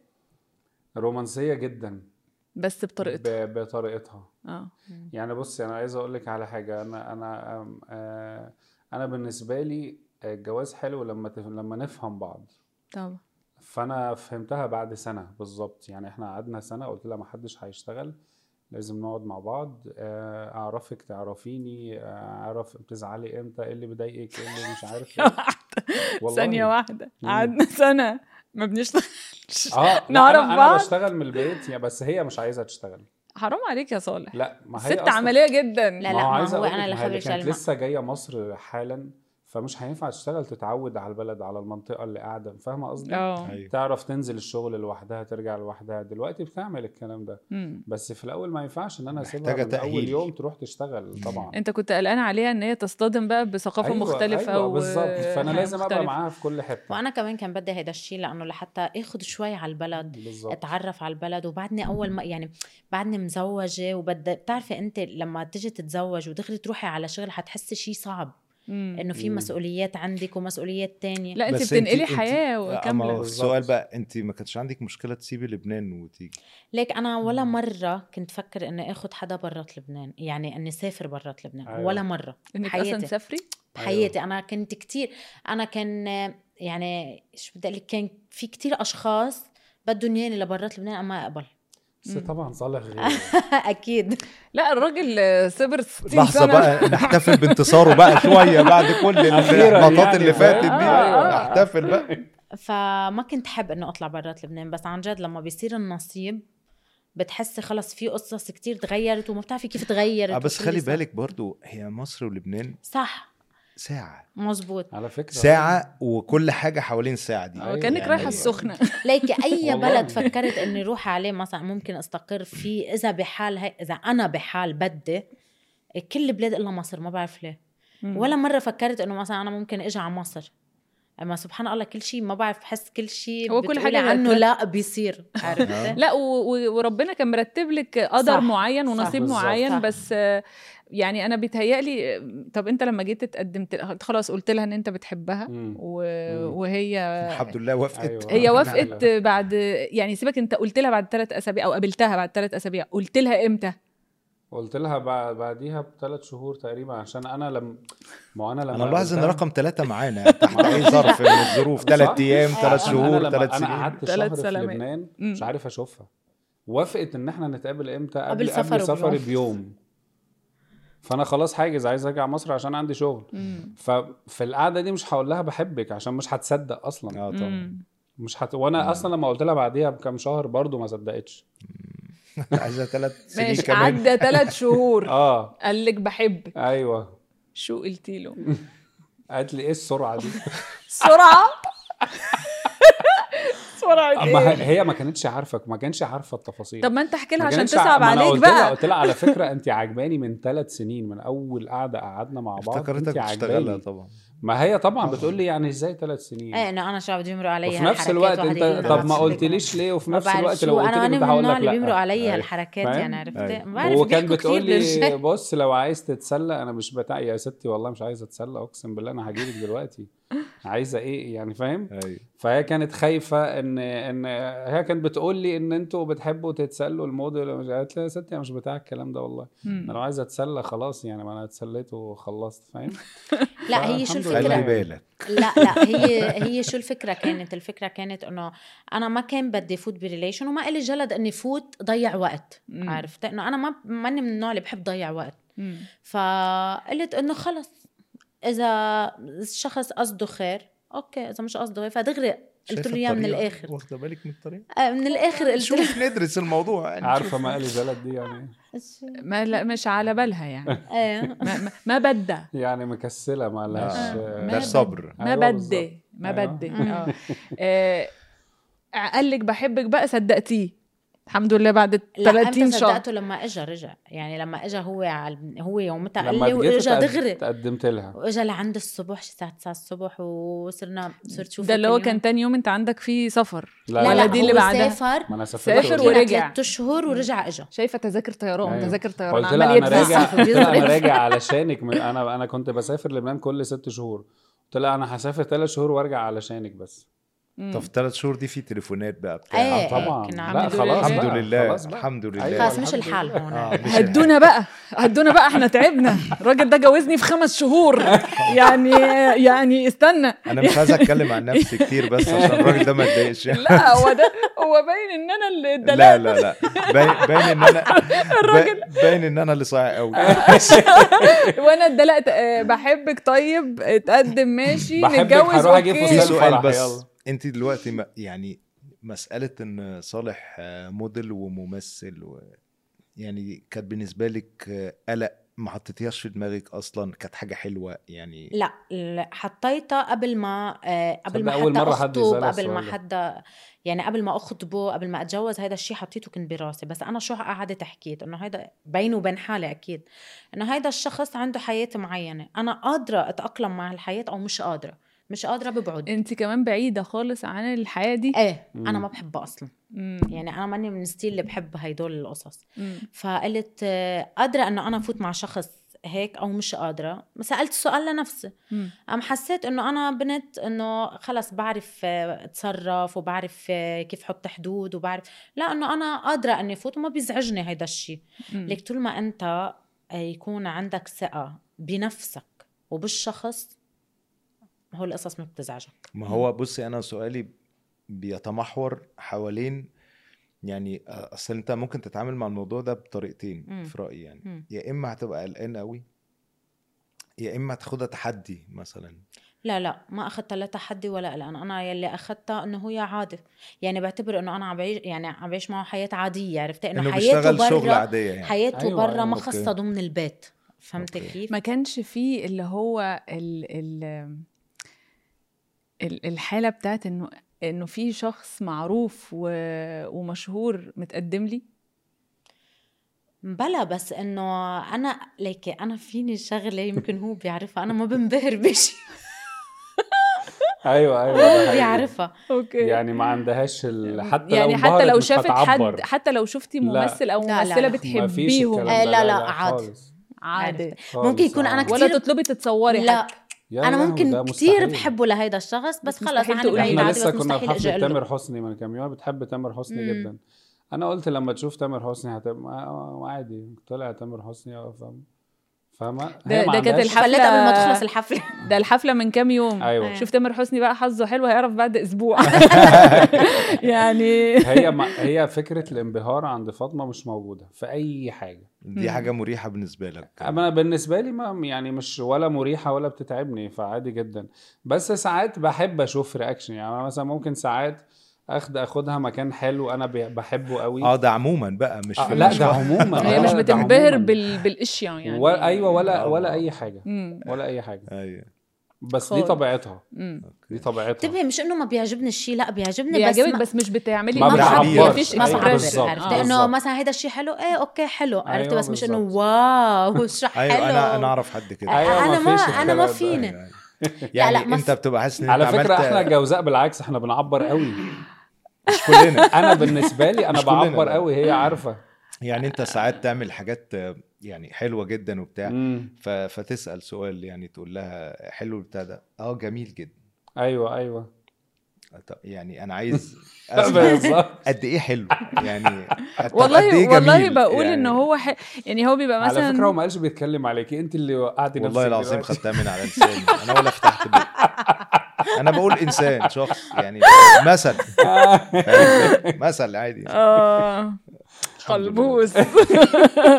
رومانسيه جدا بس بطريقتها ب- بطريقتها اه يعني بصي انا عايز اقول لك على حاجه انا انا أم، آه، انا بالنسبه لي الجواز حلو لما تف- لما نفهم بعض طبعا فانا فهمتها بعد سنه بالظبط يعني احنا قعدنا سنه قلت لها ما حدش هيشتغل لازم نقعد مع بعض آه، اعرفك تعرفيني آه، اعرف بتزعلي امتى ايه اللي بيضايقك ايه اللي مش عارف ايه والله. ثانيه واحده مم. قعدنا سنه ما بنشتغلش اه لا، نعرف أنا, انا بعض؟ بشتغل من البيت يعني بس هي مش عايزه تشتغل حرام عليك يا صالح لا ما هي ست أصلاً- عمليه جدا لا، ما ما هو عايز هو اقول أنا لك اللي ما هي خبرك كانت شلمة. لسه جايه مصر حالا فمش هينفع تشتغل تتعود على البلد على المنطقه اللي قاعده فاهمه قصدي اه ايوه تعرف تنزل الشغل لوحدها ترجع لوحدها دلوقتي بتعمل الكلام ده مم. بس في الاول ما ينفعش ان انا اسيبها محتاجة من اول تأهيل. يوم تروح تشتغل طبعا انت كنت قلقان عليها ان هي تصطدم بقى بثقافه أيوة مختلفه أيوة و- بالظبط فانا حياة لازم ابقى مختلفة. معاها في كل حته وانا كمان كان بدي هيدا الشيء لانه لحتى اخذ شوي على البلد بالظبط اتعرف على البلد وبعدني اول ما يعني بعدني مزوجه وبدي بتعرفي انت لما تيجي تتزوج ودغري تروحي على شغل حتحسي شيء صعب مم. انه في مم. مسؤوليات عندك ومسؤوليات تانية لا انت بس بتنقلي انتي- حياه اما كامله هو بالظبط. السؤال بقى انت ما كانش عندك مشكله تسيبي لبنان وتيجي ليك انا ولا مره كنت فكر اني اخذ حدا برات لبنان يعني اني سافر برات لبنان أيوة. أيوة. ولا مره انك بحياتي. اصلا تسافري بحياتي انا كنت كتير انا كان يعني شو بدي اقول لك كان في كتير اشخاص بدهم ياني لبرات لبنان أنا ما اقبل بس طبعا صالح غير اكيد لا الراجل آه، صبر 60 لحظه سنه بقى نحتفل بانتصاره بقى شويه بعد كل أخيراً الاحباطات يعني، اللي فاتت دي فاهم؟ آه، آه. نحتفل بقى فما كنت حب انه اطلع برات لبنان بس عن جد لما بيصير النصيب بتحسي خلص في قصص كتير تغيرت وما بتعرفي كيف تغيرت اه بس وشو اللي خلي صار. بالك برضو هي مصر ولبنان صح ساعه مزبوط على فكره ساعه وكل حاجه حوالين الساعه دي أيوة، كانك يعني- رايحه السخنه ليك اي والله. بلد فكرت اني اروح عليه مثلا ممكن استقر فيه اذا بحال هي اذا انا بحال بدي كل البلاد الا مصر ما بعرف ليه ولا مره فكرت انه مثلا انا ممكن اجي على مصر اما سبحان الله كل شيء ما بعرف بحس كل شيء هو كل بتقولي حاجة عنه بترتب. لا بيصير عرفت لا و- و- وربنا كان مرتب لك قدر صح، معين صح، ونصيب بالظبط. معين صح. بس آه، يعني انا بيتهيألي آه، طب انت لما جيت اتقدمت لها- خلاص قلت لها ان انت بتحبها مم. و... مم. وهي الحمد لله وافقت أيوة. هي الحمد وافقت لله. بعد يعني سيبك انت قلت لها بعد ثلاث اسابيع او قابلتها بعد ثلاث اسابيع قلت لها امتى قلت لها بعد بعديها بثلاث شهور تقريبا عشان انا لم ما انا لما انا ملاحظ ان قابلتها- رقم ثلاثة معانا تحت اي ظرف من الظروف صح؟ ثلاث ايام آه. ثلاث أنا- أنا شهور لما ثلاث انا سنين قعدت ثلاث شهر في سلامات. لبنان مم. مش عارف اشوفها وافقت ان احنا نتقابل امتى قبل قبل سفره قبل سفري بيوم. بيوم فانا خلاص حاجز عايز ارجع مصر عشان عندي شغل ففي القعده دي مش هقول لها بحبك عشان مش هتصدق اصلا اه طبعا مم. مش هت... وانا اصلا لما قلت لها بعديها بكام شهر برضو ما صدقتش عايزه ثلاث سنين ماشي كمان عدى ثلاث شهور اه قال لك بحبك ايوه شو قلت له قالت لي ايه السرعه دي سرعه سرعه اما ايه هي- هي ما كانتش عارفه ما كانش عارفه التفاصيل طب ما انت احكي لها ما عشان كانتش تصعب ما أنا عليك قلت لها بقى قلت لها على فكره انت عجباني من ثلاث سنين من اول قعده قعدنا مع بعض افتكرتك انت بتشتغلها عجباني طبعا ما هي طبعا بتقول لي يعني ازاي ثلاث سنين ايه انه انا شو بدي يمروا علي وفي نفس هالحركات الوقت واحد انت يقول لي طب ما لا قلتليش ليه وفي ما نفس بعرف الوقت لو شو قلت انا لي انا كنت من هقول النوع لك اللي بيمروا لا علي أيوة. هالحركات فاهم؟ يعني عرفت أيوة. بعرف وكان بيحكوا بتقول كتير بالشيء. لي بص لو عايز تتسلى انا مش بتاع يا ستي والله مش عايزه اتسلى اقسم بالله انا هجيلك دلوقتي عايزه ايه يعني فاهم ايوه فهي كانت خايفه ان ان هي كانت بتقول لي ان انتوا بتحبوا تتسلوا الموديل ومش قالت لي يا ستي انا مش بتاع الكلام ده والله مم. انا لو عايزه اتسلى خلاص يعني ما انا اتسليت وخلصت فاهم لا هي شو فالحمد لله. الفكره خلي بالك لا لا هي هي شو الفكره كانت الفكره كانت انه انا ما كان بدي فوت بريليشن وما إلي جلد اني فوت ضيع وقت مم. عرفت انه انا ما ماني من النوع اللي بحب ضيع وقت مم. فقلت انه خلص اذا الشخص قصده خير اوكي اذا مش قصده خير فدغري قلت شايفة له اياه من الطريقة؟ الاخر واخده بالك من الطريقه آه، من الاخر قلت له شوف ندرس الموضوع يعني عارفه شوف. ما قالي جلد دي يعني ما لا مش على بالها يعني ايه ما, ما- ما بدها يعني مكسله ما لهاش آه. ما ده بد- صبر ما أيوة بدي ما أيوة. بدك مم. اه آه، قال لك بحبك بقى صدقتيه الحمد لله بعد لا 30 امتى شهر صدقته لما اجى رجع يعني لما اجى هو على هو يومتها قال لما لي جيت واجى تقد- دغري تقدمت لها واجى لعند الصبح شي الساعه 9 الصبح وصرنا صرت شوفه ده اللي هو كل كان يوم. تاني يوم انت عندك فيه سفر لا لا ولا لا دي هو اللي بعدها؟ سافر ما انا سافرت سافر ورجعت. ورجع. ثلاث اشهر ورجع اجى شايفه تذاكر طيران أيوة. تذاكر طيران قلت عمال لها انا يدفع راجع قلت لها انا بيصرف. راجع علشانك من- انا انا كنت بسافر لبنان كل ست شهور قلت لها انا هسافر ثلاث شهور وارجع علشانك بس مم. طب في ثلاث شهور دي في تليفونات بقى بتاع ايه آه طبعا كنا لا عاملين خلاص دول الحمد بقى، لله خلاص بقى. الحمد لله أيوة، خلاص مش الحمد الحال لله. هون آه، مش هدونا بقى هدونا بقى احنا تعبنا الراجل ده جوزني في خمس شهور يعني يعني استنى انا مش عايز اتكلم عن نفسي كتير بس عشان الراجل ده ما يتضايقش لا هو ده هو باين ان انا اللي لا اتدلعت لا لا باين باين ان انا الراجل باين ان انا اللي صايع قوي وانا اتدلقت آه، بحبك طيب اتقدم ماشي بحبك، نتجوز هروح أجيب اوكي في فستان سؤال الفرح، بس يلا. انت دلوقتي ما يعني مساله ان صالح آه، موديل وممثل و يعني كانت بالنسبه لك آه، قلق ما حطيتيهاش في دماغك اصلا كانت حاجه حلوه يعني لا لا، حطيتها قبل ما آه، قبل ما تصدق أول حتى مرة حد اخطب يسألها قبل ما السؤال ده. حدا يعني قبل ما اخطبه قبل ما اتجوز هذا الشيء حطيته كنت براسي بس انا شو قعدت حكيت انه هيدا بيني وبين حالي اكيد انه هيدا الشخص عنده حياه معينه انا قادره اتاقلم مع الحياه او مش قادره مش قادره ببعد انت كمان بعيده خالص عن الحياه دي ايه انا مم. ما بحبها اصلا مم. يعني انا ماني من الستيل اللي بحب هيدول القصص مم. فقلت آه، قادره انه انا افوت مع شخص هيك او مش قادره سالت السؤال لنفسي مم. قام حسيت انه انا بنت انه خلص بعرف آه، اتصرف وبعرف آه، كيف حط حدود وبعرف لا انه انا قادره اني فوت وما بيزعجني هيدا الشيء مم. ليك طول ما انت آه، يكون عندك ثقه بنفسك وبالشخص هو القصص ما بتزعجك ما هو بصي انا سؤالي بيتمحور حوالين يعني آه، اصل انت ممكن تتعامل مع الموضوع ده بطريقتين مم. في رايي يعني مم. يا اما هتبقى قلقان قوي يا اما تاخدها تحدي مثلا لا لا ما اخذتها لا تحدي ولا قلقان انا يلي اخذتها انه هي عادي يعني بعتبر انه انا عم بعيش يعني عم بعيش معه حياه عاديه عرفتي انه انه حياته بيشتغل شغل برا عاديه يعني حياته أيوة، برا أيوة، ما أوكي. خاصه ضمن البيت فهمت أوكي. كيف؟ ما كانش فيه اللي هو ال ال ال- الحاله بتاعت انه انه في شخص معروف و... ومشهور متقدم لي بلا بس انه انا ليكي انا فيني شغله يمكن هو بيعرفها انا ما بنبهر بشيء ايوه ايوه ده هو حقيقي. بيعرفها اوكي يعني ما عندهاش ال... حتى يعني لو حتى انبهرت لو مش شافت هتعبر. حد حتى لو شفتي لا. ممثل او لا، لا، ممثله لا. مفيش بتحبيهم الكلام آه، ده، لا، لا، عادي. خالص. عادي عرفت. خالص، ممكن يكون أنا عادي. كتير- ولا تطلبي تتصوري لا حتى يا انا لهوي، ممكن ده كتير مستحيل. بحبه لهيدا الشخص بس بس خلص مستحيل انا تقولي بعيد احنا عادي لسه بس كنا في مستحيل اجي حفله اقول تامر له حسني من كام يوم بتحب تامر حسني مم. جدا انا قلت لما تشوف تامر حسني هتبقى آه، عادي طلع تامر حسني اه فاهم فاهمة ده- هي ما ده كانت عندهاش- الحفلة- فليت قبل ما تخلص الحفله ده الحفله من كام يوم ايوه شوف تامر حسني بقى حظه حلو هيعرف بعد اسبوع يعني هي ما هي فكره الانبهار عند فاطمه مش موجوده في اي حاجه دي حاجه مريحه بالنسبه لك انا بالنسبه لي ما يعني مش ولا مريحه ولا بتتعبني فعادي جدا بس ساعات بحب اشوف رياكشن يعني انا مثلا ممكن ساعات اخد اخدها مكان حلو انا بي- بحبه قوي اه ده عموما بقى مش آه في لا مش ده في- عموما هي آه، مش ده بتنبهر عموماً. بال... بالاشياء يعني ولا ايوه ولا آه. ولا اي حاجه مم. ولا اي حاجه ايوه بس دي خالص. طبيعتها مم. دي طبيعتها انتبهي مش انه ما بيعجبني الشيء لا بيعجبني بيعجبك بس, بس مش بتعملي ما ما بتعبرش. بعبر مفيش ما أيوة، بعبر بالظبط. عرفتي آه. انه بالظبط. مثلا هيدا الشيء حلو ايه اوكي حلو عرفتي أيوة بس مش انه بالظبط. واو شو حلو ايوه انا انا اعرف حد كده أيوة، انا ما ما فيش انا ما الكلام ده. فيني أيوة، أيوة. يعني لا، ما انت في- بتبقى حاسس ان على انت فكره عملت- احنا جوزاء بالعكس احنا بنعبر قوي مش كلنا انا بالنسبه لي انا مش كلنا، بعبر لا. قوي هي عارفه يعني انت ساعات تعمل حاجات آه، يعني حلوه جدا وبتاع مم. ف... فتسال سؤال يعني تقول لها حلو البتاع ده اه جميل جدا ايوه ايوه طب يعني انا عايز اسمع بالظبط قد ايه حلو يعني طب قد والله إيه والله جميل؟ بقول يعني ان هو ح... يعني هو بيبقى مثلا على فكره هو ما قالش بيتكلم عليكي انت اللي وقعتي نفسك والله العظيم دلوقتي. خدتها من على لساني انا ولا فتحت بقى انا بقول انسان شخص يعني مثل فاهم؟ مثل عادي اه الحمد لله. قلبوس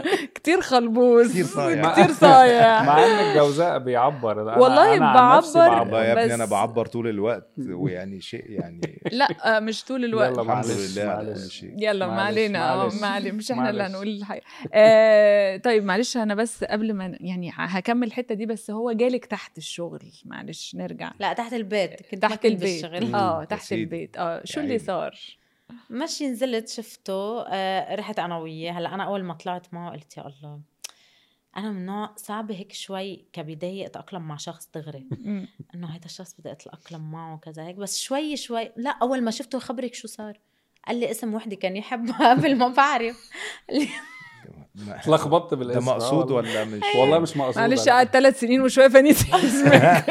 كتير خلبوز كتير صايع. كتير صايع مع ان الجوزاء بيعبر أنا- والله أنا عن نفسي بعبر. بعبر. والله يا ابني بس- انا بعبر طول الوقت ويعني شيء يعني لا آه، مش طول الوقت يلا الحمد معلش لله على كل معلش شيء يلا ما معلش، علينا اه معلش، ما علينا مش احنا اللي معلش. هنقول الحقيقه آه طيب معلش انا بس قبل ما يعني هكمل الحته دي بس هو جالك تحت الشغل معلش نرجع لا تحت البيت كنت تحت بكل البيت بالشغل اه يا تحت سيدي. البيت اه شو يا اللي عيني. صار مشي نزلت شفته آه رحت انا وياه هلا انا اول ما طلعت معه قلت يا الله انا من نوع صعبه هيك شوي كبدايه اتاقلم مع شخص دغري مم. انه هيدا الشخص بدي اتاقلم معه وكذا هيك بس شوي شوي لا اول ما شفته خبرك شو صار قال لي اسم وحده كان يحبها قبل ما بعرف قال لي ما- اتلخبطت ده بالاسم مقصود آه ولا مش والله مش مقصود معلش أنا. قعد ثلاث سنين وشويه فنيتي اسمك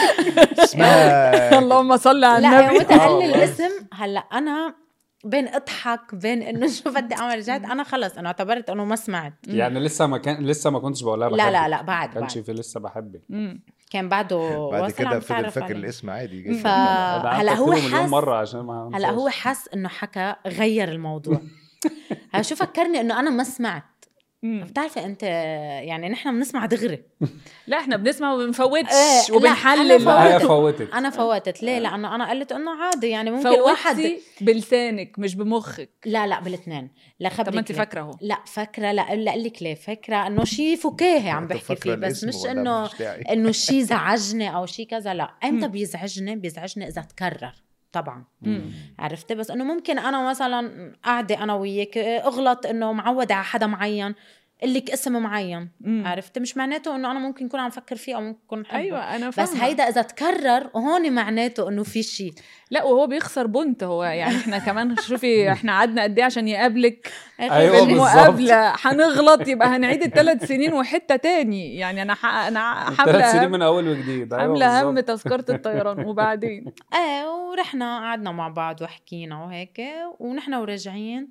اسمها اللهم صل على لا النبي وقت قال آه لي والله. الاسم هلا انا بين اضحك بين انه شو بدي اعمل رجعت انا خلص انا اعتبرت انه ما سمعت يعني لسه ما كان لسه ما كنتش بقول لها لا بحبك. لا لا بعد كانش بعد في لسه بحبك مم. كان بعده بعد وصل كده عم فضل تعرف فاكر عليه. الاسم عادي ف- جدا ده هلا قعدت هو أكتبه مليون حس- مره عشان ما هلا هو أنساش. حس انه حكى غير الموضوع هلا شو فكرني انه انا ما سمعت مم. بتعرفي انت يعني نحن بنسمع دغري لا احنا بنسمع وما بنفوتش إيه، لا، وبنحلل أنا لا هي فوتت. فوتت انا فوتت ليه لانه انا قلت انه عادي يعني ممكن واحد فوتي بلسانك مش بمخك لا لا بالاثنين لا خبرك طب ما انت ليه. فاكره اهو لا فاكره لا لا اقول لك ليه فاكره انه شيء فكاهي عم أنت بحكي فاكرة فيه بس الاسم مش ولا انه مش داعي؟ انه شيء زعجني او شيء كذا لا امتى مم. بيزعجني بيزعجني اذا تكرر طبعا مم. عرفتي بس انه ممكن انا مثلا قاعده انا وياك اغلط انه معوده على حدا معين قل لك اسم معين مم. عرفتي مش معناته انه انا ممكن اكون عم فكر فيه او ممكن اكون حبه ايوه انا فاهمه بس هيدا اذا تكرر هون معناته انه في شيء لا وهو بيخسر بونت هو يعني احنا كمان شوفي احنا قعدنا قد ايه عشان يقابلك أيوة في بالظبط. المقابله هنغلط يبقى هنعيد الثلاث سنين وحته تاني يعني انا ح... انا ثلاث حامله سنين هم من اول وجديد أيوة حامله هم بالظبط. تذكره الطيران وبعدين ايه ورحنا قعدنا مع بعض وحكينا وهيك ونحن وراجعين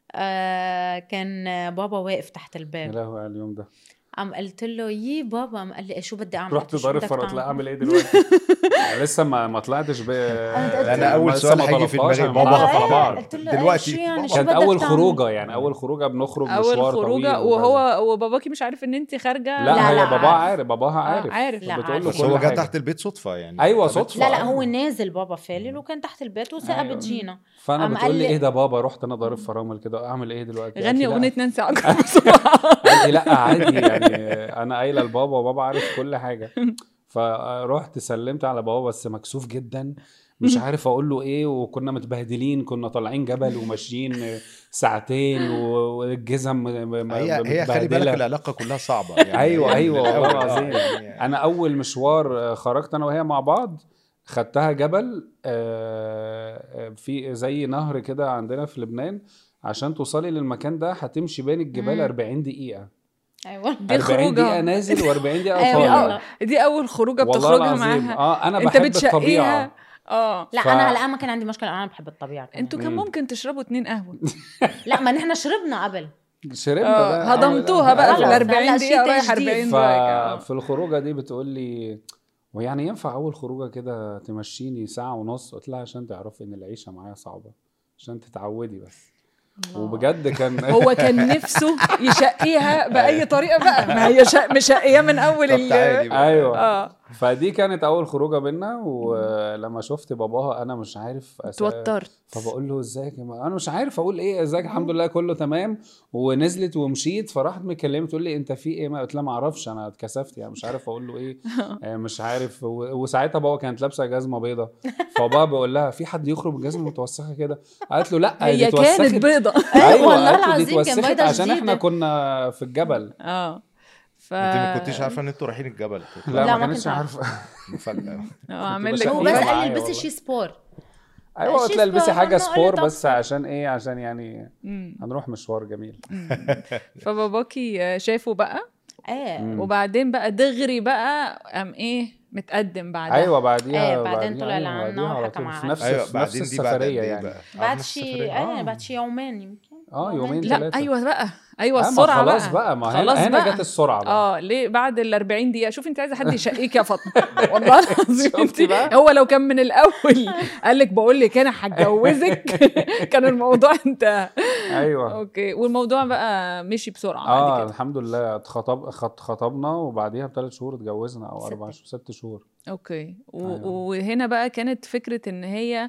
آه كان بابا واقف تحت يا الباب لهوي على اليوم ده قام قلت له يي بابا قام قال لي إيه شو بدي اعمل رحت قلت له شو ضارب بدك فرط تعمل؟ لا اعمل ايه دلوقتي لسه ما ما طلعتش ب انا اول لسه سؤال ما هيجي في طلبتهاش، دماغي أنا بابا بنتعرف على بعض قلت له إيه دلوقتي شو يعني بابا. شو كانت بدك اول تعمل؟ خروجه يعني اول خروجه بنخرج اول مشوار خروجه طويل وكذا. وهو وباباكي مش عارف ان انت خارجه لا, لا، هي لا، باباها عارف. عارف باباها عارف عارف. لا، بتقول له عارف. بس كل هو جه حاجة. تحت البيت صدفه يعني أيوة، قابلت- صدفة. لا لا هو نازل بابا فالل وكان تحت البيت وثاقب أيوة. جينا فانا قام بتقول قال لي لي- ايه ده بابا رحت انا ضارب فرامل كده اعمل ايه دلوقتي قالت غني لي لا. اغنيه نانسي عجرم بسرعه قالت لي لا عادي يعني انا قايله لبابا وبابا عارف كل حاجه فرحت سلمت على بابا بس مكسوف جدا مش عارف اقول له ايه وكنا متبهدلين كنا طالعين جبل وماشيين ساعتين و- والجزم م- م- هي هي خلي بالك متبهدلة. العلاقه كلها صعبه يعني أيوة، من أيوة، والله الأول، آه، العظيم. يعني انا اول مشوار آه، خرجت انا وهي مع بعض خدتها جبل آه، آه، في زي نهر كده عندنا في لبنان عشان توصلي للمكان ده هتمشي بين الجبال مم. 40 دقيقة ايوه دي 40 خروجه دقيقة نازل و40 دقيقة أيوة طالع والله. دي اول خروجه والله بتخرجها العظيم معاها اه انا انت بحب بتشقيها الطبيعة اه لا ف- انا هلا ما كان عندي مشكله انا بحب الطبيعه كمان. انتوا كان مم. ممكن تشربوا اتنين قهوه لا ما نحن شربنا قبل شربنا آه، ده هضمتوها بقى في خلص، ال هلا 40 شي دقيقه رايح تجديد. 40 راجع ففي الخروجه دي بتقول لي ويعني ينفع اول خروجه كده تمشيني ساعه ونص قلت لها عشان تعرفي ان العيشه معايا صعبه عشان تتعودي بس وبجد كان هو كان نفسه يشقيها باي طريقه بقى ما هي شق... مشقيه من اول طب ال تعالي بقى. ايوه اه فدي كانت اول خروجه بينا ولما شفت باباها انا مش عارف أس... توترت فبقول له ازيك يا ما- انا مش عارف اقول ايه ازيك الحمد لله كله تمام ونزلت ومشيت فراحت مكلمه تقول لي انت في ايه ما قلت لها ما اعرفش انا اتكسفت يعني مش عارف اقول له ايه آه، مش عارف و... وساعتها بابا كانت لابسه جزمه بيضه فبابا بيقول لها في حد يخرج بجزمه متوسخه كده قالت له لا هي دي اتوسخت. كانت بيضه ايوه والله قالت له دي العظيم كان اتوسخت بيضة عشان احنا جديدة. كنا في الجبل اه ف انت ما كنتيش عارفه ان انتوا رايحين الجبل لا, لا، ما ما كانتش كنت عارفه مفاجاه اه عامل لك بشقيها هو بس إيه؟ قال معايا لي البسي والله. شي سبور ايوه قلت شي لها البسي سبور، حاجه إنه سبور قالت بس أطفال. عشان ايه عشان يعني مم. هنروح مشوار جميل مم. فباباكي شافه بقى ايه مم. وبعدين بقى دغري بقى قام ايه متقدم بعدها ايوه بعديها إيه، بعدين طلع أيوة، لعنا بعديها على وحكى طول. معاه. في نفس ايوه في بعدين نفس دي بعد قد السفريه ايه يعني بقى؟ بعد نفس شي السفرية؟ ايه آه. بعد شي يومين يمكن اه يومين لا ثلاثه ايوه بقى ايوه آه، ما السرعه خلاص بقى بقى ما هنا, خلاص هنا بقى. جت السرعه بقى اه ليه بعد ال 40 دقيقه شوفي انت عايزه حد يشقيك يا فاطمه والله العظيم انت شفتي بقى؟ هو لو كان من الاول قال لك بقول لك انا هتجوزك كان الموضوع انتهى ايوه اوكي والموضوع بقى مشي بسرعه اه بعد كده الحمد لله اتخطب خط- خطبنا وبعديها بثلاث شهور اتجوزنا او ست. اربع شهور ست شهور اوكي و- أيوة. وهنا بقى كانت فكره ان هي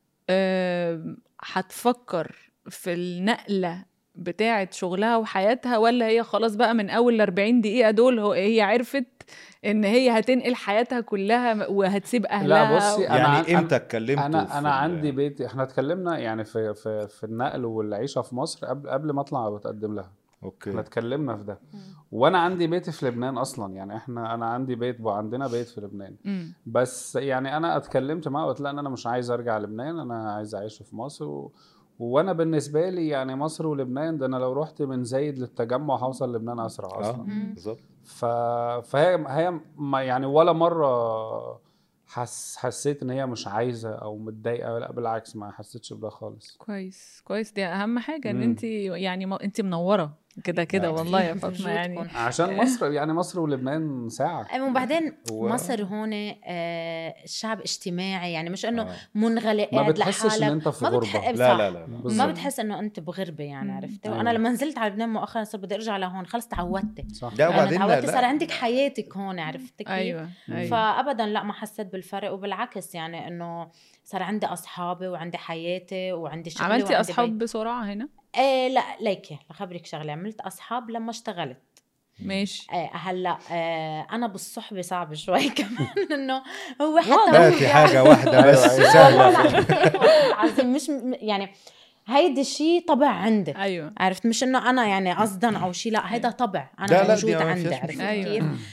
آم، هتفكر في النقله بتاعه شغلها وحياتها ولا هي خلاص بقى من اول ال 40 دقيقه دول هو هي عرفت ان هي هتنقل حياتها كلها وهتسيب اهلها بصي، أنا عن- يعني امتى اتكلمتوا انا في انا ال- عندي بيت احنا اتكلمنا يعني في في في النقل والعيشه في مصر قبل قبل ما اطلع واتقدم لها احنا اوكي اتكلمنا في ده وانا عندي بيت في لبنان اصلا يعني احنا انا عندي بيت وعندنا بيت في لبنان مم. بس يعني انا اتكلمت معاه وقلت لها ان انا مش عايز ارجع لبنان انا عايز اعيش في مصر و... وانا بالنسبه لي يعني مصر ولبنان ده انا لو رحت من زايد للتجمع هوصل لبنان اسرع اه اصلا بالظبط ف... فهي هي ما يعني ولا مره حس... حسيت ان هي مش عايزه او متضايقه لا بالعكس ما حسيتش بده خالص كويس كويس دي اهم حاجه ان مم. انت يعني ما انت منوره كده كده نعم. والله يا فاطمه وجودكم. يعني عشان مصر يعني مصر ولبنان ساعه أي وبعدين و- مصر هون آه، الشعب اجتماعي يعني مش انه آه. منغلق ما قاعد بتحسش لحالك ان انت في ما غربه بتح... لا صح. لا لا, لا. ما بالظبط. بتحس انه انت بغربه يعني مم. عرفتي أيوة. وانا لما نزلت على لبنان مؤخرا صرت بدي ارجع لهون خلص تعودتي صح لا يعني وبعدين تعودتي صار لا عندك حياتك هون عرفتي كيف ايوه ايوه فابدا لا ما حسيت بالفرق وبالعكس يعني انه صار عندي اصحابي وعندي حياتي وعندي شغلي عملتي وعندي اصحاب بيت. بسرعه هنا ايه لا ليكي لخبرك شغله عملت اصحاب لما اشتغلت ماشي ايه هلا آه انا بالصحبه صعب شوي كمان انه هو حتى هاتي حاجه واحده بس أيوة، أيوة. سهله عظيم مش م- يعني هيدي شيء طبع عندي ايوه عرفت مش انه انا يعني قصدا او شيء لا هيدا طبع انا لا، لا، موجود دي ما عندي فيهاش عرفت مشكلة. ايوه كيف؟ أيوة.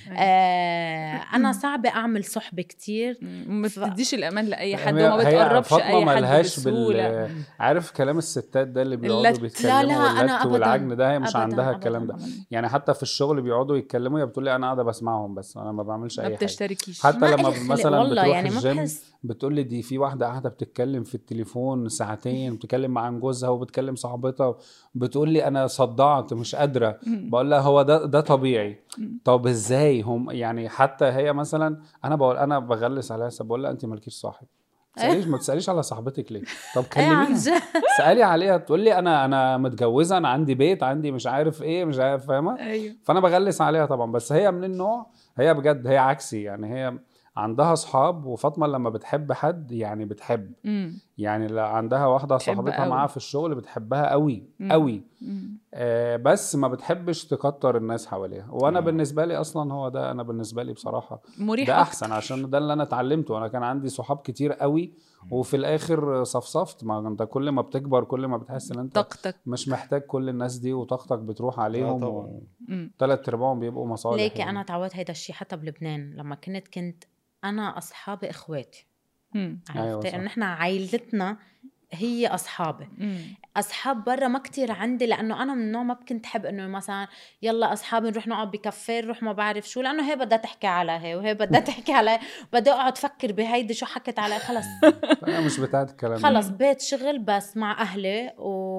آه انا صعبه اعمل صحبه كتير ما ف- بتديش الامان لاي حد هي- وما هي بتقربش فاطمة اي حد ملهاش بسهوله بال عارف كلام الستات ده اللي بيقعدوا اللت. بيتكلموا لا، لا، أنا واللت أبداً. والعجن ده هي مش أبداً، عندها أبداً، الكلام ده أبداً. يعني حتى في الشغل بيقعدوا يتكلموا هي بتقول لي انا قاعده بسمعهم بس انا ما بعملش ما اي حاجه بتشتركيش حتى ما لما إلي خلق مثلا والله بتروح يعني ما الجيم بحس بتقول لي دي في واحده قاعده بتتكلم في التليفون ساعتين بتتكلم مع جوزها وبتكلم صاحبتها بتقول لي انا صدعت مش قادره بقول لها هو ده ده طبيعي مم. طب ازاي هم يعني حتى هي مثلا انا بقول انا بغلس عليها بقول لها انت مالكيش صاحب ما تساليش ما تساليش على صاحبتك ليه طب ايه عن كلميها جد سالي عليها تقول لي انا انا متجوزه انا عندي بيت عندي مش عارف ايه مش عارف فاهمه ايوه فانا بغلس عليها طبعا بس هي من النوع هي بجد هي عكسي يعني هي عندها اصحاب وفاطمه لما بتحب حد يعني بتحب امم يعني لا عندها واحده بتحب صاحبتها قوي. معاها في الشغل بتحبها قوي مم. قوي أمم. آه بس ما بتحبش تكتر الناس حواليها وانا آه. بالنسبه لي اصلا هو ده انا بالنسبه لي بصراحه مريح ده أكتر. احسن عشان ده اللي انا اتعلمته انا كان عندي صحاب كتير قوي وفي الاخر صفصفت ما انت كل ما بتكبر كل ما بتحس ان انت طاقتك مش محتاج كل الناس دي وطاقتك بتروح عليهم طبعاً. أمم. وثلاث ارباعهم بيبقوا مصالح ليكي يعني. انا تعودت هيدا الشيء حتى بلبنان لما كنت كنت انا اصحابي اخواتي أمم. أيوة عرفتي صح. انه نحن عائلتنا هي اصحابي أمم. اصحاب برا ما كتير عندي لانه انا من النوع ما كنت حب انه مثلا يلا اصحابي نروح نقعد بكافيه نروح ما بعرف شو لانه هي بدها تحكي على هي وهي بدها تحكي على هي بدي اقعد افكر بهيدي شو حكت على خلص انا مش بتاعت الكلام ده. خلص بيت شغل بس مع اهلي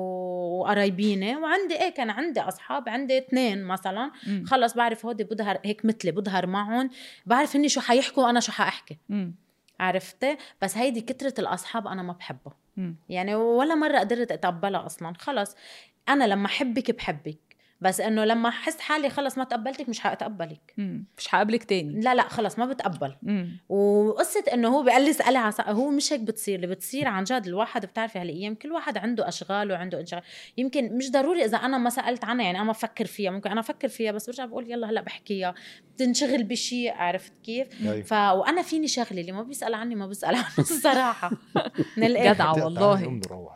و- وقرايبيني وعندي ايه كان عندي اصحاب عندي اثنين مثلا أمم. خلص بعرف هودي بظهر هيك مثلي بظهر معهم بعرف اني شو حيحكوا وانا شو حاحكي أمم. عرفتي بس هيدي كترة الاصحاب انا ما بحبها أمم. يعني ولا مرة قدرت اتقبلها اصلا خلص انا لما احبك بحبك بس انه لما احس حالي خلص ما تقبلتك مش حاتقبلك أمم. مش هقابلك تاني لا لا خلص ما بتقبل أمم. وقصة انه هو بيقول لي اسألي على صح- هو مش هيك بتصير اللي بتصير عن جد الواحد بتعرفي هالايام كل واحد عنده اشغال وعنده انشغال يمكن مش ضروري اذا انا ما سالت عنها يعني انا ما بفكر فيها ممكن انا افكر فيها بس برجع بقول يلا هلا بحكيها بتنشغل بشيء عرفت كيف أيوة. ف وانا فيني شغله اللي ما بيسال عني ما بسال عنه الصراحه من الاخر جدعة تعالي والله نقوم نروح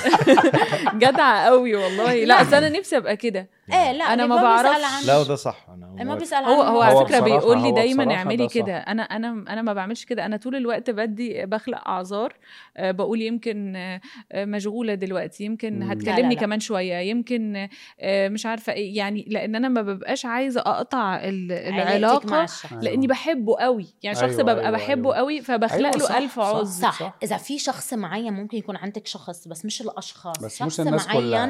تعالي. جدعة قوي والله لا اصل انا نفسي ابقى كده ايه لا أنا اللي ما بيسأل بعرفش. عني- لا وده صح انا ما موافق. بيسال هو عني هو ما على هو فكره بصراحة- بيقول لي هو دايما بصراحة اعملي ده صح. كده انا انا انا ما بعملش كده انا طول الوقت بدي بخلق اعذار آه، بقول يمكن آه، آه، مشغوله دلوقتي يمكن مم. هتكلمني لا، لا. كمان شويه يمكن آه، مش عارفه ايه يعني لان انا ما ببقاش عايزه اقطع ال- علاقتك مع العلاقه الشخص لاني بحبه قوي يعني شخص أيوة، ببقى أيوة، بحبه أيوة. قوي فبخلق أيوة، له صح، الف صح. عذر صح. صح. اذا في شخص معين ممكن يكون عندك شخص بس مش الاشخاص بس شخص مش الناس معين كلها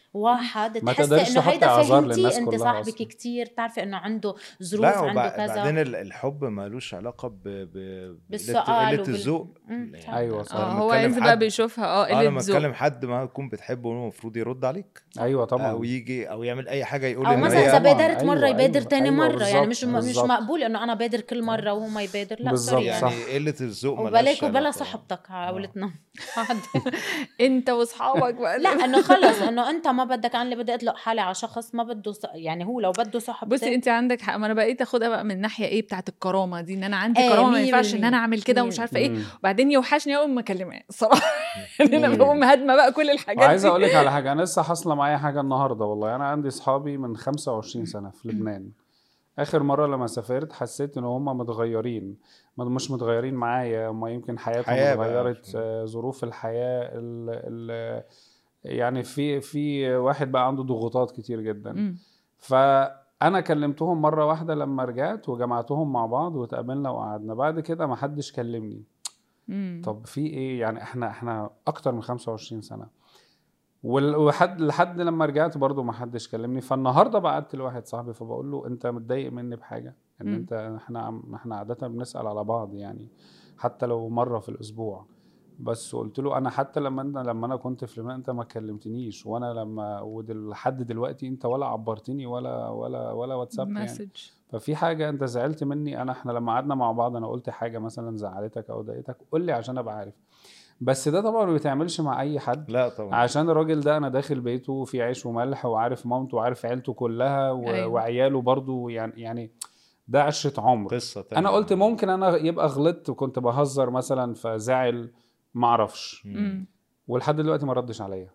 واحد ما تحسي تقدريش انه تحطي هيدا أعذار فهمتي للناس انت كلها صاحبك أصلاً. كتير بتعرفي انه عنده ظروف لا عنده وبع- كذا بعدين ال- الحب مالوش علاقه ب ب ب بالسؤال قله وبال- الذوق مم. يعني أيوة صح. اه لما هو تكلم عايز بقى حد- بيشوفها اه اه قله لما ذوق تكلم حد ما تكون بتحبه هو المفروض يرد عليك ايوه طبعا او يجي او يعمل اي حاجه يقول او إن مثلا هي- اذا طبعاً. بادرت مره أيوة، يبادر أيوة، تاني أيوة، مره يعني مش بالظبط، مش بالظبط. مقبول انه انا بادر كل مره وهو ما يبادر لا بالظبط، سوري يعني يعني صح. قله الذوق ملهاش وبلاك وبلا علاقة. صحبتك عاولتنا انت واصحابك بقى لا انه خلص انه انت ما بدك انا اللي بدي اطلق حالي على شخص ما بده ص... يعني هو لو بده صحبتي بصي انت عندك حق ما انا بقيت اخدها بقى من ناحيه ايه بتاعت الكرامه دي ان انا عندي ايه، كرامه ما مية ينفعش ان بالمية. انا اعمل كده ومش مية. عارفه ايه مم. وبعدين يوحشني اول ما اكلمها الصراحه يعني انا مم. بقوم هادمه بقى كل الحاجات وعايز دي اقول لك على حاجه انا لسه حاصله معايا حاجه النهارده والله انا عندي اصحابي من 25 سنه في لبنان اخر مره لما سافرت حسيت ان هم متغيرين ما- مش متغيرين معايا هم يمكن حياتهم حياة بقى. اتغيرت آه، ظروف الحياه ال ال يعني في في واحد بقى عنده ضغوطات كتير جدا مم. فانا كلمتهم مره واحده لما رجعت وجمعتهم مع بعض وتقابلنا وقعدنا بعد كده ما حدش كلمني مم. طب في ايه يعني احنا احنا اكتر من 25 سنه وال- وحد لحد لما رجعت برضو ما حدش كلمني فالنهارده بعت لواحد صاحبي فبقول له انت متضايق مني بحاجه ان مم. انت احنا عم احنا عاده بنسال على بعض يعني حتى لو مره في الاسبوع بس قلت له انا حتى لما انت لما انا كنت في لبنان انت ما كلمتنيش وانا لما ودل- لحد دلوقتي انت ولا عبرتني ولا ولا ولا واتساب يعني مسج ففي حاجه انت زعلت مني انا احنا لما قعدنا مع بعض انا قلت حاجه مثلا زعلتك او ضايقتك قول لي عشان ابقى عارف بس ده طبعا ما بيتعملش مع اي حد لا طبعا عشان الراجل ده انا داخل بيته في عيش وملح وعارف مامته وعارف عيلته كلها و... أيوة. وعياله برضو يعني يعني ده عشره عمر قصه تانية. انا قلت ممكن انا يبقى غلطت وكنت بهزر مثلا فزعل ما اعرفش مم. ولحد دلوقتي ما ردش عليا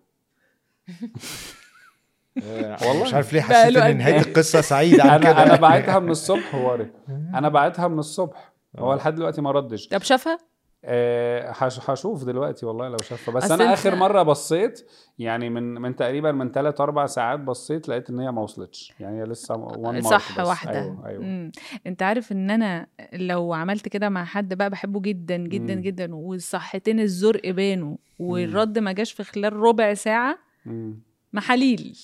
آه، والله. مش عارف ليه بقى حسيت له ان قد نهايه إيه؟ القصه سعيده عن انا كده انا بعتها من الصبح وارد انا بعتها من الصبح هو آه. لحد دلوقتي ما ردش طب شافها آه، هش- هشوف دلوقتي والله لو شافها بس أصل انا أنت- اخر مره بصيت يعني من من تقريبا من 3 4 ساعات بصيت لقيت ان هي ما وصلتش يعني هي لسه وان صح واحده ايوه ايوه مم. انت عارف ان انا لو عملت كده مع حد بقى بحبه جدا جدا مم. جدا والصحتين الزرق بانوا والرد ما جاش في خلال ربع ساعه مم. محاليل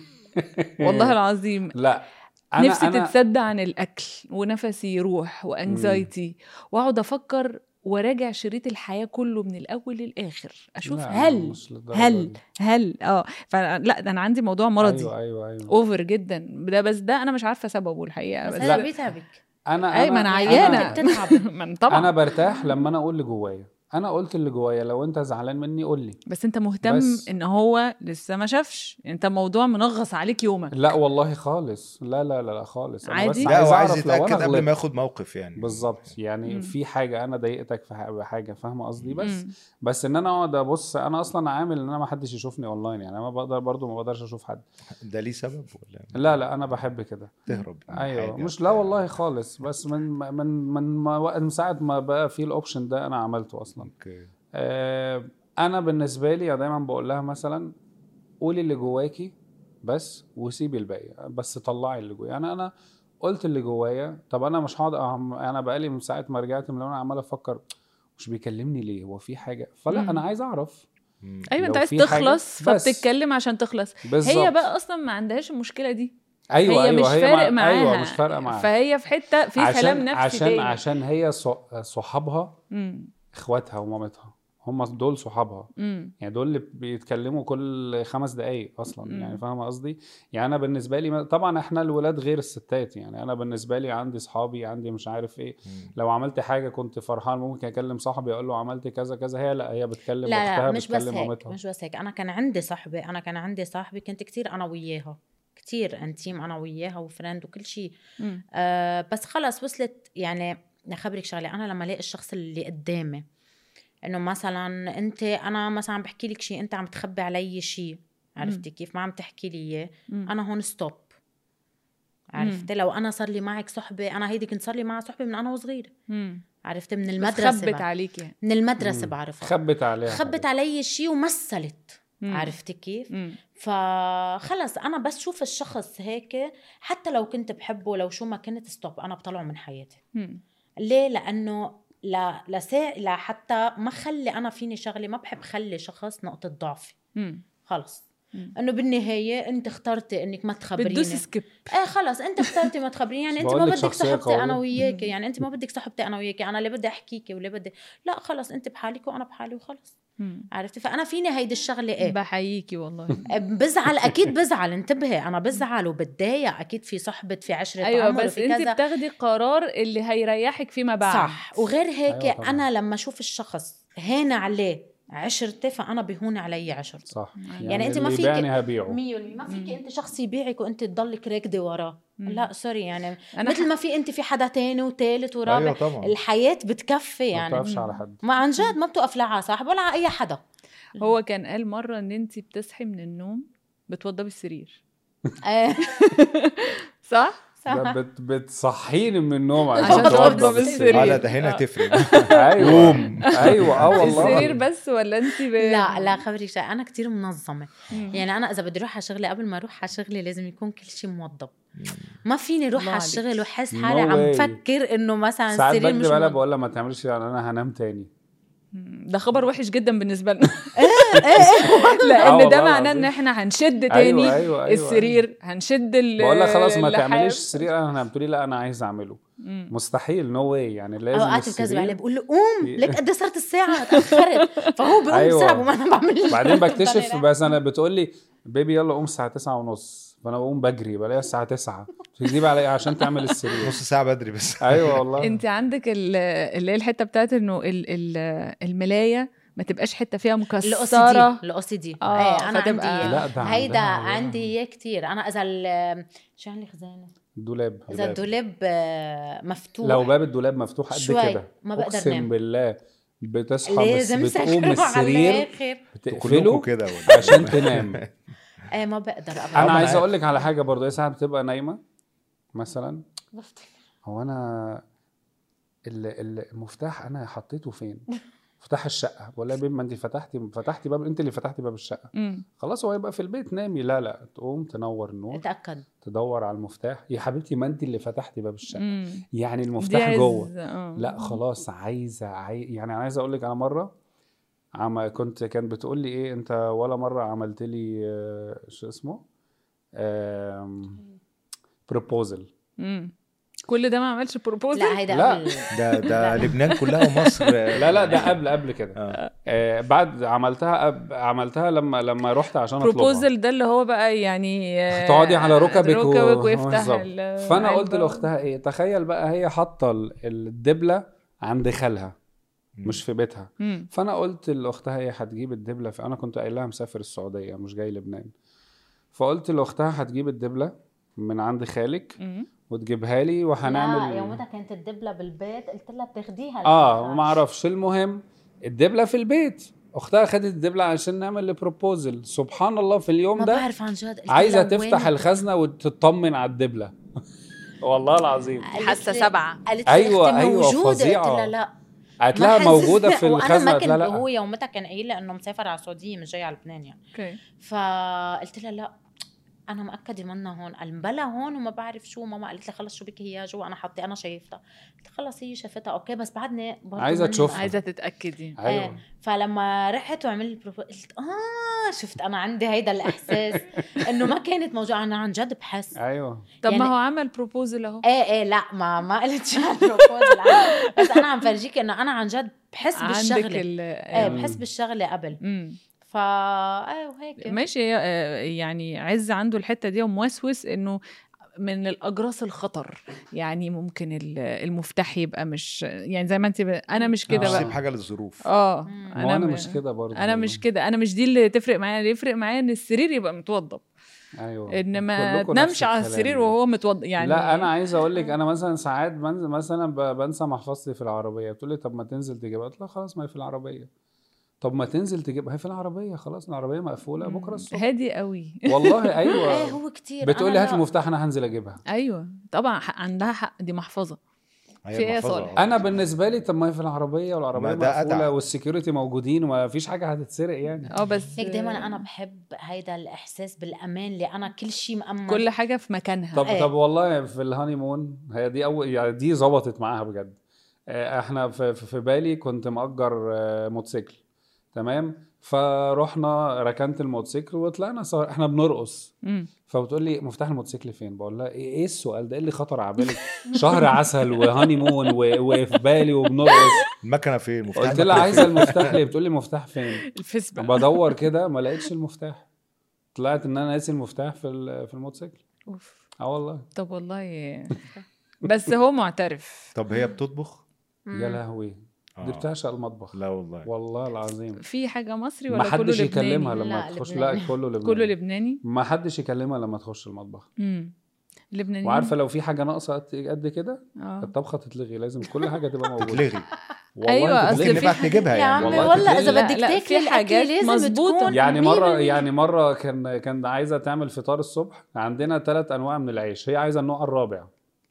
والله العظيم لا انا نفسي انا تتصدى عن الاكل ونفسي يروح وانكزايتي واقعد افكر وراجع شريط الحياه كله من الاول للاخر اشوف لا، هل مش للدرجة هل دي. هل اه فلا ده انا عندي موضوع مرضي ايوه ايوه ايوه اوفر جدا ده بس ده انا مش عارفه سببه الحقيقه بس بس هذا لا. بيتعبك انا اي ما انا أنا- عيانه أنت بتتعب. ما أنا طبعا انا برتاح لما انا اقول اللي جوايا انا قلت اللي جوايا لو انت زعلان مني قول لي بس انت مهتم بس. ان هو لسه ما شافش انت موضوع منغص عليك يومك لا والله خالص لا لا لا, لا خالص انا عادي؟ بس لا عايز هو عايز اعرف لو انا يتاكد قبل ما غلطت ياخد موقف يعني بالظبط يعني مم. في حاجه انا ضايقتك في ح- بحاجه فاهمه قصدي بس مم. بس ان انا اقعد ابص انا اصلا عامل ان انا ما حدش يشوفني اونلاين يعني انا ما بقدر برضو ما بقدرش اشوف حد ده ليه سبب ولا لا لا انا بحب كده تهرب من ايوه حاجة؟ مش لا والله خالص بس من من من ما من ساعه ما بقى في الاوبشن ده انا عملته اصلا اوكي آه انا بالنسبه لي دايما بقول لها مثلا قولي اللي جواكي بس وسيبي الباقي بس طلعي اللي جوايا يعني انا قلت اللي جوايا طب انا مش هقعد أعم- انا بقالي من ساعه ما رجعت من انا عمال افكر مش بيكلمني ليه هو في حاجه فلا مم. انا عايز اعرف مم. ايوه انت لو عايز في حاجة، تخلص بس. فبتتكلم عشان تخلص بالظبط هي بقى اصلا ما عندهاش المشكله دي ايوه هي ايوه مش هي فارق مع... معاها ايوه مش فارقه معاها فهي في حته في عشان سلام نفسي عشان تاني. عشان هي ص- صحابها مم. اخواتها ومامتها هم دول صحابها مم. يعني دول اللي بيتكلموا كل خمس دقايق اصلا مم. يعني فاهمه قصدي يعني انا بالنسبه لي طبعا احنا الولاد غير الستات يعني انا بالنسبه لي عندي صحابي عندي مش عارف ايه مم. لو عملت حاجه كنت فرحان ممكن اكلم صاحبي اقول له عملت كذا كذا هي لا هي بتكلم لا اختها لا مش بس بتكلم هيك مامتها مش بس هيك انا كان عندي صاحبه انا كان عندي صاحبه كنت كتير انا وياها كتير انتيم انا وياها وفريند وكل شيء مم. آه بس خلص وصلت يعني اخبرك شغله انا لما الاقي الشخص اللي قدامي انه مثلا انت انا مثلا عم بحكي لك شيء انت عم تخبي علي شيء عرفتي كيف ما عم تحكي لي اياه مم. انا هون ستوب عرفتي لو انا صار لي معك صحبه انا هيدي كنت صار لي معها صحبه من انا وصغيره مم. عرفتي من بس المدرسه خبت بعرف. عليك يعني من المدرسه مم. بعرفها خبت عليها خبت علي شيء ومثلت مم. عرفتي كيف مم. فخلص انا بس شوف الشخص هيك حتى لو كنت بحبه لو شو ما كنت ستوب انا بطلعه من حياتي مم. ليه لانه لا لسا لحتى ما خلي انا فيني شغله ما بحب خلي شخص نقطه ضعفي مم. خلص مم. انه بالنهايه انت اخترتي انك ما تخبريني بتدوس سكيب ايه خلص انت اخترتي ما تخبريني يعني انت بقول ما لك بدك شخصية صاحبتي انا قوية. وياكي يعني انت ما بدك صاحبتي انا وياكي انا اللي بدي احكيكي واللي بدي لا خلص انت بحالك وانا بحالي وخلص مم. عرفتي فانا فيني هيدي الشغله ايه بحييكي والله بزعل اكيد بزعل انتبهي انا بزعل وبتضايق اكيد في صحبه في عشره ايوه عمر بس وفي انت كذا بتاخدي قرار اللي هيريحك فيما بعد صح وغير هيك أيوة طبعاً. انا لما اشوف الشخص هين عليه عشرتي فانا بهون علي عشرته صح يعني أنت ما اللي فيك- يبيعني هبيعه مية ما فيك مم. انت شخص يبيعك وانت تضلك راكده وراه مم. لا سوري يعني انا مثل ما في انت في حدا تاني وتالت ورابع ايوه طبعا الحياه بتكفي ما يعني بتعرفش على حد ما عن جد ما بتوقف لا على صاحب ولا على اي حدا هو كان قال مره ان انت بتصحي من النوم بتوضبي السرير آه، صح صح. ده بت بتصحيني من النوم عشان عشان توضب توضب السرير. اه لا ده هنا آه. تفرق ايوه قوم. ايوه اه والله السرير بس ولا انت ب... لا لا خبرك شيء انا كتير منظمه مم. يعني انا اذا بدي اروح على شغلي قبل ما اروح على شغلي لازم يكون كل شيء موضب ما فيني اروح الله على عليك. الشغل واحس No حالي عم way. فكر انه مثلا ساعات السرير بكذب مش انا موضب. بقول لها ما تعملش يعني انا هنام تاني مم. ده خبر وحش جدا بالنسبه لنا آه لان والله ده معناه العظيم. ان احنا هنشد تاني أيوة، أيوة، أيوة، السرير هنشد ال بقول لها خلاص ما اللحاف. تعمليش السرير انا هنام تقولي لا انا عايز اعمله مم. مستحيل نو واي يعني لازم اوقات بكذب عليه السرير بقول له قوم لك قد إيه صارت الساعه تاخرت فهو بيقوم أيوة. بسرعه وما انا بعمل بعدين بكتشف بس انا بتقول لي بيبي يلا قوم الساعه 9 ونص فانا بقوم بجري بلاقيها الساعه 9 تكذب عليا عشان تعمل السرير نص ساعه بدري بس ايوه والله انت عندك ال- اللي هي الحته بتاعت انه ال- ال- الملايه ما تبقاش حته فيها الاو سي دي مكسره الاو سي دي آه، ايه انا فتبقى- عندي إياه. لا ده هيدا عندها- عندي اياه كثير انا اذا ال- شو عندي خزانه دولاب اذا الدولاب آه، مفتوح لو باب الدولاب مفتوح قد شوي، كده ما بقدر اقسم نام. بالله بتصحى بس لازم بتقوم من سكر على السرير الاخر كلكم بتقفله كده ولا عشان تنام ايه ما بقدر ابدا انا أنا عايز عارف. اقول لك على حاجه برضه هي ساعات بتبقى نايمه مثلا بفتكر. هو انا ال- ال- المفتاح انا حطيته فين مفتاح الشقه بقول لها يا بيبي ما انت فتحتي فتحتي باب انت اللي فتحتي باب الشقه مم. خلاص هو يبقى في البيت نامي لا لا تقوم تنور النور اتاكد تدور على المفتاح يا حبيبتي ما انت اللي فتحتي باب الشقه مم. يعني دي المفتاح عز- جوه آه. لا خلاص عايزه عاي... يعني انا عايز اقول لك انا مره عم كنت كان بتقول لي ايه انت ولا مره عملت لي آه، شو اسمه بروبوزل مم. كل ده ما عملش بروبوزل لا هيدا لا. قبل ده ده لبنان كلها ومصر لا لا ده قبل قبل كده آه. آه بعد عملتها أب... عملتها لما لما رحت عشان اطلبها بروبوزل ده اللي هو بقى يعني آه، تقعدي على ركبك, و- ركبك ويفتح بالظبط. ال- فانا قلت العلبة. لاختها ايه تخيل بقى هي حاطه ال- الدبله عند خالها مش في بيتها مم. فانا قلت لاختها ايه هتجيب الدبله فانا كنت قايل لها مسافر السعوديه مش جاي لبنان فقلت لاختها هتجيب الدبله من عند خالك مم. وتجيبها لي لا وهنعمل يومتها كانت الدبله بالبيت قلت لها بتاخديها اه لفترة. ما اعرفش المهم الدبله في البيت اختها خدت الدبله عشان نعمل البروبوزل سبحان الله في اليوم ما ده بعرف عن جد قلت عايزه لها تفتح وين- الخزنه وتطمن على الدبله والله العظيم قالت حاسة لي- سبعة. قالت لي أيوة، أختي أيوة، موجودة. فظيعة. قلت لها لا قالت ما لها حس- موجوده في وانا الخزنه ما قالت لها كنت لا هو يومتها كان قايل لي انه مسافر على السعوديه مش جاي على لبنان يعني اوكي فقلت لها لا انا مأكده منا هون قال بلا هون وما بعرف شو ماما قالت لي خلص شو بك هي جوا انا حاطه انا شايفتها قلت خلص هي شافتها اوكي بس بعدني برضه عايزة منا. تشوفها. عايزه تتاكدي ايوه إيه. فلما رحت وعملت البروبو قلت اه شفت انا عندي هيدا الاحساس انه ما كانت موجوده انا عن جد بحس ايوه طب يعني- ما هو عمل بروبوزل اهو ايه ايه لا ما ما قلت شو البروبوزل عن- بس انا عم فرجيك انه انا عن جد بحس عندك بالشغله ال ايه مم. بحس بالشغله قبل مم. فا ايه وهيك ماشي آه، يعني عز عنده الحته دي وموسوس انه من الاجراس الخطر يعني ممكن ال- المفتاح يبقى مش يعني زي ما انت ب... انا مش كده آه. بقى سيب حاجه للظروف اه مم. ما انا م- مش كده برضه انا مش كده انا مش دي اللي تفرق معايا اللي يفرق معايا ان السرير يبقى متوضب ايوه انما كلكم تنامش نفس على الكلام السرير يعني. وهو متوضب يعني لا انا عايز اقول لك انا مثلا ساعات بنزل مثلا ب- بنسى محفظتي في العربيه بتقول لي طب ما تنزل تجيبها قلت لها خلاص ما هي في العربيه طب ما تنزل تجيبها هي في العربيه خلاص العربيه مقفوله بكره الصبح هادي قوي والله ايه ايوه هو كتير بتقول لي أنا هات لا. المفتاح انا هنزل اجيبها ايوه طبعا حق عندها حق دي محفظه هي في إيه يا محفظة، صالح؟ آه. انا بالنسبه لي طب ما هي في العربيه والعربيه ما ده مقفوله أدعى. والسكيورتي موجودين وما فيش حاجه هتتسرق يعني اه بس هيك دايما انا بحب هيدا الاحساس بالامان اللي انا كل شيء مأمن كل حاجه في مكانها طب إيه. طب والله في الهاني مون هي دي اول يعني دي ظبطت معاها بجد آه، احنا في في في بالي كنت مأجر آه، موتوسيكل تمام فرحنا ركنت الموتوسيكل وطلعنا صار احنا بنرقص مم. فبتقول لي مفتاح الموتوسيكل فين بقول لها ايه إيه السؤال ده ايه اللي خطر على بالك شهر عسل وهاني مون و- وفي بالي وبنرقص المكنه فين مفتاح قلت لها المكنة عايزه فين؟ المفتاح ليه بتقول لي المفتاح فين الفيس بقى بدور كده ما لقيتش المفتاح طلعت ان انا ناسي المفتاح في ال- في الموتوسيكل أوف. اه والله طب والله بس هو معترف طب هي بتطبخ يا لهوي دي آه. بتعشق المطبخ لا والله والله العظيم في حاجه مصري ولا ما كله حدش لبناني يكلمها لما لا، تخش لبناني. لا كله لبناني كله لبناني ما حدش يكلمها لما تخش المطبخ امم لبناني وعارفه لو في حاجه ناقصه قد- قد كده اه الطبخه تتلغي لازم كل حاجه تبقى موجوده تتلغي والله أيوة، تتلغي. أصل ممكن في نبعت نجيبها يا يعني عمي والله والله تتلغي. اذا لا، بدك لا، تاكلي في حاجات الاكل لازم مظبوطة. تكون يعني مية مره بالمية. يعني مره كان كان عايزه تعمل فطار الصبح عندنا ثلاث انواع من العيش هي عايزه النوع الرابع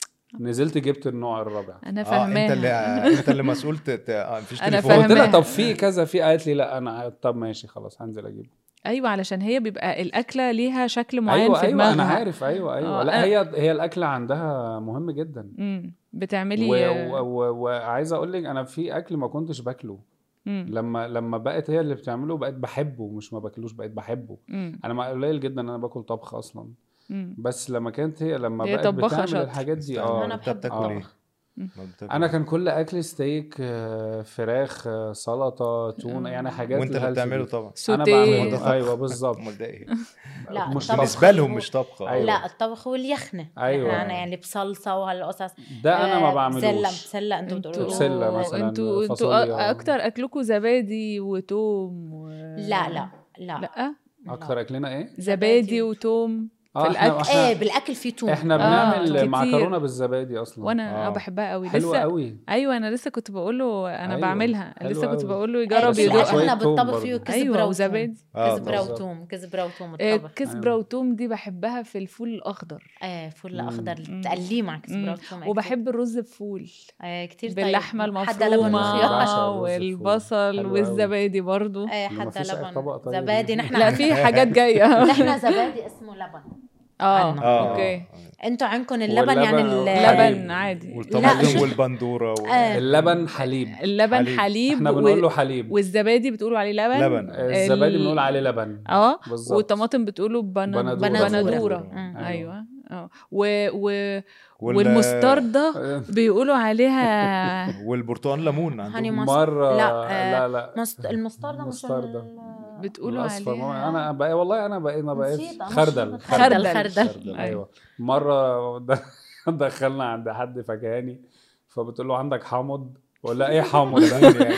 نزلت جبت النوع الرابع انا اه انت اللي فاهماها انت اللي مسؤول ت... ت... آه مفيش أنا تليفون قلت لها فاهماها. طب في كذا في قالت لي لا انا طب ماشي خلاص هنزل اجيب ايوه علشان هي بيبقى الاكله ليها شكل معين ايوه في ايوه دماغها انا عارف ايوه ايوه آه، لا أنا- هي هي الاكل عندها مهم جدا امم بتعملي و- و- و- وعايز اقول لك انا في اكل ما كنتش باكله مم. لما لما بقت هي اللي بتعمله بقيت بحبه مش ما باكلوش بقيت بحبه مم. انا ما قليل جدا ان انا باكل طبخ اصلا مم. بس لما كانت هي لما هي بقت طباخة بتعمل شاطرة. الحاجات دي استنى، اه أنا انت بحب بتاكل آه. ايه؟ مم. ما بتاكل انا إيه؟ كان كل اكلي ستيك آه، فراخ آه، سلطه تونه يعني حاجات وانت اللي الهيلثي بتعمله دي. طبعا انا سوتيه بعمله ايوه بالظبط امال ده ايه؟ لا مش الطبخ بالنسبه لهم هو- مش طبخه أيوة. لا الطبخ واليخنه أيوة. انا يعني بصلصه وهالقصص ده انا ما آه، بعملوش بسله بسله انتوا انتوا بتقولوا بسلة مثلاً، انتوا انتوا فاصوليا. اكتر اكلكم زبادي وتوم و... لا لا لا لا اكتر اكلنا ايه زبادي وتوم اه في احنا الأكل. احنا, ايه بالاكل في توم احنا آه، بنعمل كتير. معكرونه بالزبادي اصلا وانا آه. آه. بحبها قوي حلوه لسه قوي ايوه انا لسه كنت بقول له انا أيوة، أيوة. بعملها حلوة لسه كنت أوي. بقول له إيه، يجرب بس يدوق. الاكل يدوقها شوية احنا توم بالطبخ فيه برضه. كزبره ايوه وتوم وزبادي اه كزبره بالظبط. وتوم كزبره وتوم آه، الطبخ كزبره وتوم دي بحبها في الفول الاخضر ايه فول مم. اخضر مم. تقليه مع مم. كزبره وتوم إيه، وبحب الرز بفول ايه كتير طيب. باللحمه حتى لبن المفرومه وخيار بعشق الرز بفول. والبصل حلو أوي. والزبادي برضو ايه لما حتى فيش لبن طبق طيب. زبادي نحن لا في حاجات جايه نحن زبادي اسمه لبن اه عنا. اه اوكي انتوا عندكم اللبن يعني واللبن- ال- حليب. لبن عادي لا، والطماطم شو- والبندوره و... آه. اللبن حليب اللبن حليب. حليب, احنا و- بنقول له حليب والزبادي بتقولوا عليه لبن لبن الزبادي ال- بنقول عليه لبن اه بالظبط. والطماطم بتقولوا بنا... بندورة. بندورة, بندورة. مم. أيوة. ايوه اه و... و... وال- والمستردة آه، بيقولوا عليها والبرتقال ليمون هاني عندهم مصر مره لا، آه، لا لا مست... المستردة مش مستردة. ال- بتقولوا الأصفر. عليها انا بقى والله انا بقيت ما بقيت نسيت، أنا خردل مش- خردل خردل. خردل ايوه مره د- دخلنا عند حد فكهاني فبتقول له عندك حامض ولا ايه حامض ده يعني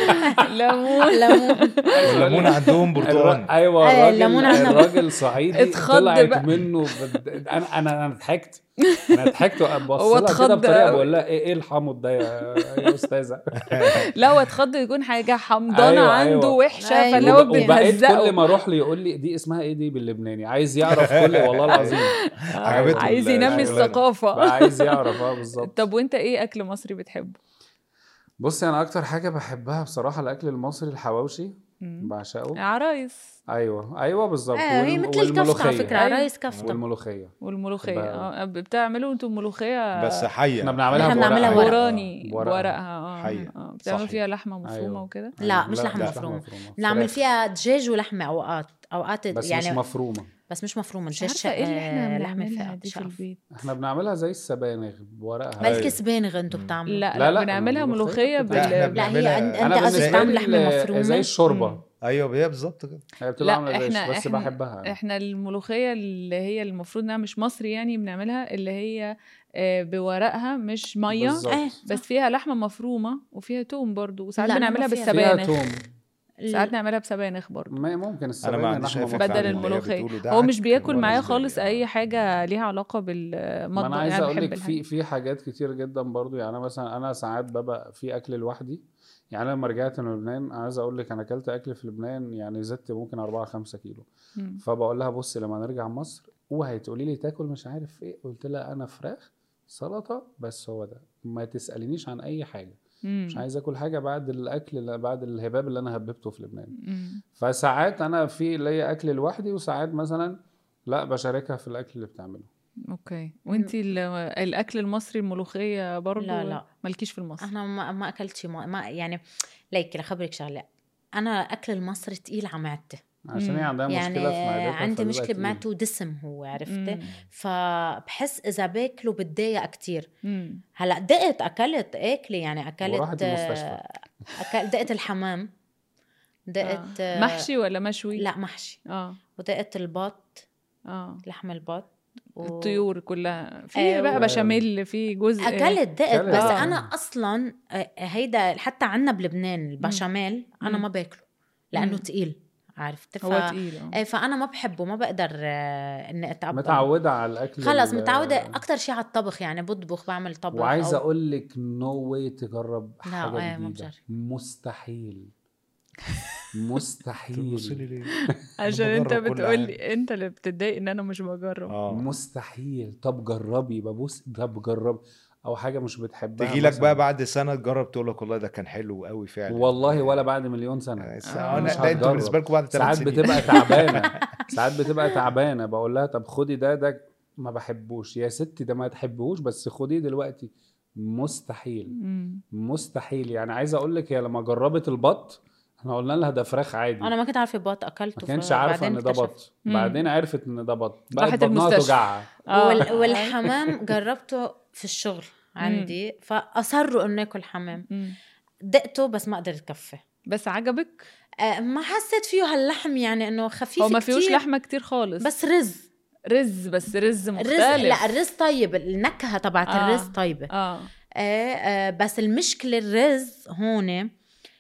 ليمون ليمون الليمون عندهم برتقال الر- ايوه أيوة، الراجل الليمون عندنا. الراجل صعيدي اتخض طلعت بقى. منه بد... انا انا انا ضحكت انا ضحكت وبص هو لها كده اتخض بطريقه أوي. بقول لها ايه ايه الحامض ده يا, يا استاذه لا هو اتخض يكون حاجة حمضانة أيوة، عنده أيوة. وحشة أيوة. فاللي هو وب- وبقيت كل بيهزقه ما اروح له يقول لي دي اسمها ايه دي باللبناني عايز يعرف كل والله العظيم عجبته عايز ال- ينمي الشغلانة. الثقافة بقى عايز يعرف اه بالظبط طب وانت ايه اكل مصري بتحبه؟ بصي انا اكتر حاجه بحبها بصراحه الاكل المصري الحواوشي مم. بعشقه عرايس ايوه ايوه بالظبط ايه هي والم- مثل الكفتة على والملوخية. فكرة أيوة. رايس كفتة والملوخيه والملوخية بحبها اه بتعملوا انتوا ملوخية بس حيه احنا بنعملها إحنا بنعملها بورقها. ورق. وراني بورقها. بورقها اه حية. اه بتعملوا صحي. فيها لحمة مفرومة أيوة. وكده لا مش لحمة لا. مفرومة بنعمل فراخ. فيها دجاج ولحمة اوقات اوقات بس يعني مش مفرومه بس مش مفرومة مش دجاج عارفة ايه اللي احنا آه، لحمة بنعملها فيها دي في شقف. البيت احنا بنعملها زي السبانخ بورقها بلكي سبانغ انتوا بتعملوا لا لا، لا, لا، بنعملها الملوخية ملوخية بتبقى- لا، إحنا بال لا هي بنعملها- انت انا انت قصدك بالنسبه تعمل لي لحمة ال- مفرومة زي الشوربه مم. ايوه هي بالظبط كده هي بتبقى لا عامله زي احنا بس احنا بحبها احنا الملوخيه اللي هي المفروض انها مش مصري يعني بنعملها اللي هي آه، بورقها مش ميه بالظبط. ايه بس فيها لحمه مفرومه وفيها توم برضو وساعات لا، بنعملها إنما فيها- فيها بالسبانخ توم ساعات نعملها بسبانخ برضو ما ممكن انا السبانخ ما عنديش اي لحمة فكره بدل عن اللي هي الملوخية. بتقوله ده هو مش عك بياكل ولا معايا بالنسبة لي. خالص اي حاجه ليها علاقه بالمطبخ ما انا عايز يعني اقول بحب لك في الحاجة. في حاجات كتير جدا برضو يعني أنا مثلا انا ساعات ببقى في اكل لوحدي يعني أنا لما رجعت من لبنان عايز اقول لك انا اكلت اكل في لبنان يعني زدت ممكن 4 5 كيلو مم. فبقول لها بصي لما نرجع مصر وهتقولي لي تاكل مش عارف ايه قلت لها انا فراخ سلطه بس هو ده ما تسالينيش عن اي حاجه مم. مش عايز اكل حاجه بعد الاكل اللي بعد الهباب اللي انا هببته في لبنان مم. فساعات انا في ليا اكل لوحدي وساعات مثلا لا بشاركها في الاكل اللي بتعمله اوكي وانتي ال- الاكل المصري الملوخيه برضو لا، لا. مالكيش في المصري انا ما, ما اكلت شيء ما, ما يعني ليك لخبرك شغله انا اكل المصري تقيل على معدتي عشان هي عندها يعني مشكله في معدتها عندي فبيبقى مشكله تقيل. بمعدته ودسم هو عرفتي مم. فبحس اذا باكله بتضايق كتير مم. هلا دقت اكلت اكلي يعني اكلت وراحت المستشفى. آه، أكل دقت الحمام دقت آه. آه. محشي ولا مشوي لا محشي اه ودقت البط اه لحم البط و- الطيور كلها في أيوة. بقى بشاميل في جزء اكلت دقت أكلت. بس آه. انا اصلا آه، هيدا حتى عنا بلبنان البشاميل انا مم. ما باكله لانه مم. تقيل عرفت ف... هو تقيل آه. إيه، فانا ما بحبه ما بقدر آه، اني اتقبل متعوده على الاكل خلص ال- متعوده اكتر شيء على الطبخ يعني بطبخ بعمل طبخ وعايز أو- اقول لك نو واي تجرب لا، حاجه آه، ما جديده بجرب. مستحيل تبصي مستحيل ليه؟ عشان أنا انت بجرب كل بتقول حاجة. لي انت اللي بتتضايق ان انا مش بجرب اه مستحيل طب جربي ببص طب جرب او حاجه مش بتحبها تجي لك مثلاً. بقى بعد سنه تجرب تقول لك والله ده كان حلو قوي فعلا والله ولا بعد مليون سنه يعني ساعة- آه. أنا- مش ده انتوا هتجرب. بالنسبه لكم بعد ثلاث ساعات سنين بتبقى تعبانه ساعات بتبقى تعبانه بقول لها طب خدي ده ده ما بحبوش يا ستي ده ما تحبوش بس خديه دلوقتي مستحيل مم. مستحيل يعني عايز اقول لك هي لما جربت البط احنا قلنا لها ده فراخ عادي انا ما كنت عارفه بط اكلته ما كانش عارفه فبعدين ان ده اكتشفت. بط مم. بعدين عرفت ان ده بط بقت راحت بطنها المستشفى. توجعها آه. وال... والحمام جربته في الشغل عندي فاصروا انه اكل حمام مم. دقته بس ما قدرت كفي بس عجبك أه ما حسيت فيه هاللحم يعني انه خفيف هو ما فيهوش كتير، لحمه كتير خالص بس رز رز بس رز الرز مختلف لا الرز طيب النكهه تبعت آه. الرز طيبه اه آه آه بس المشكله الرز هون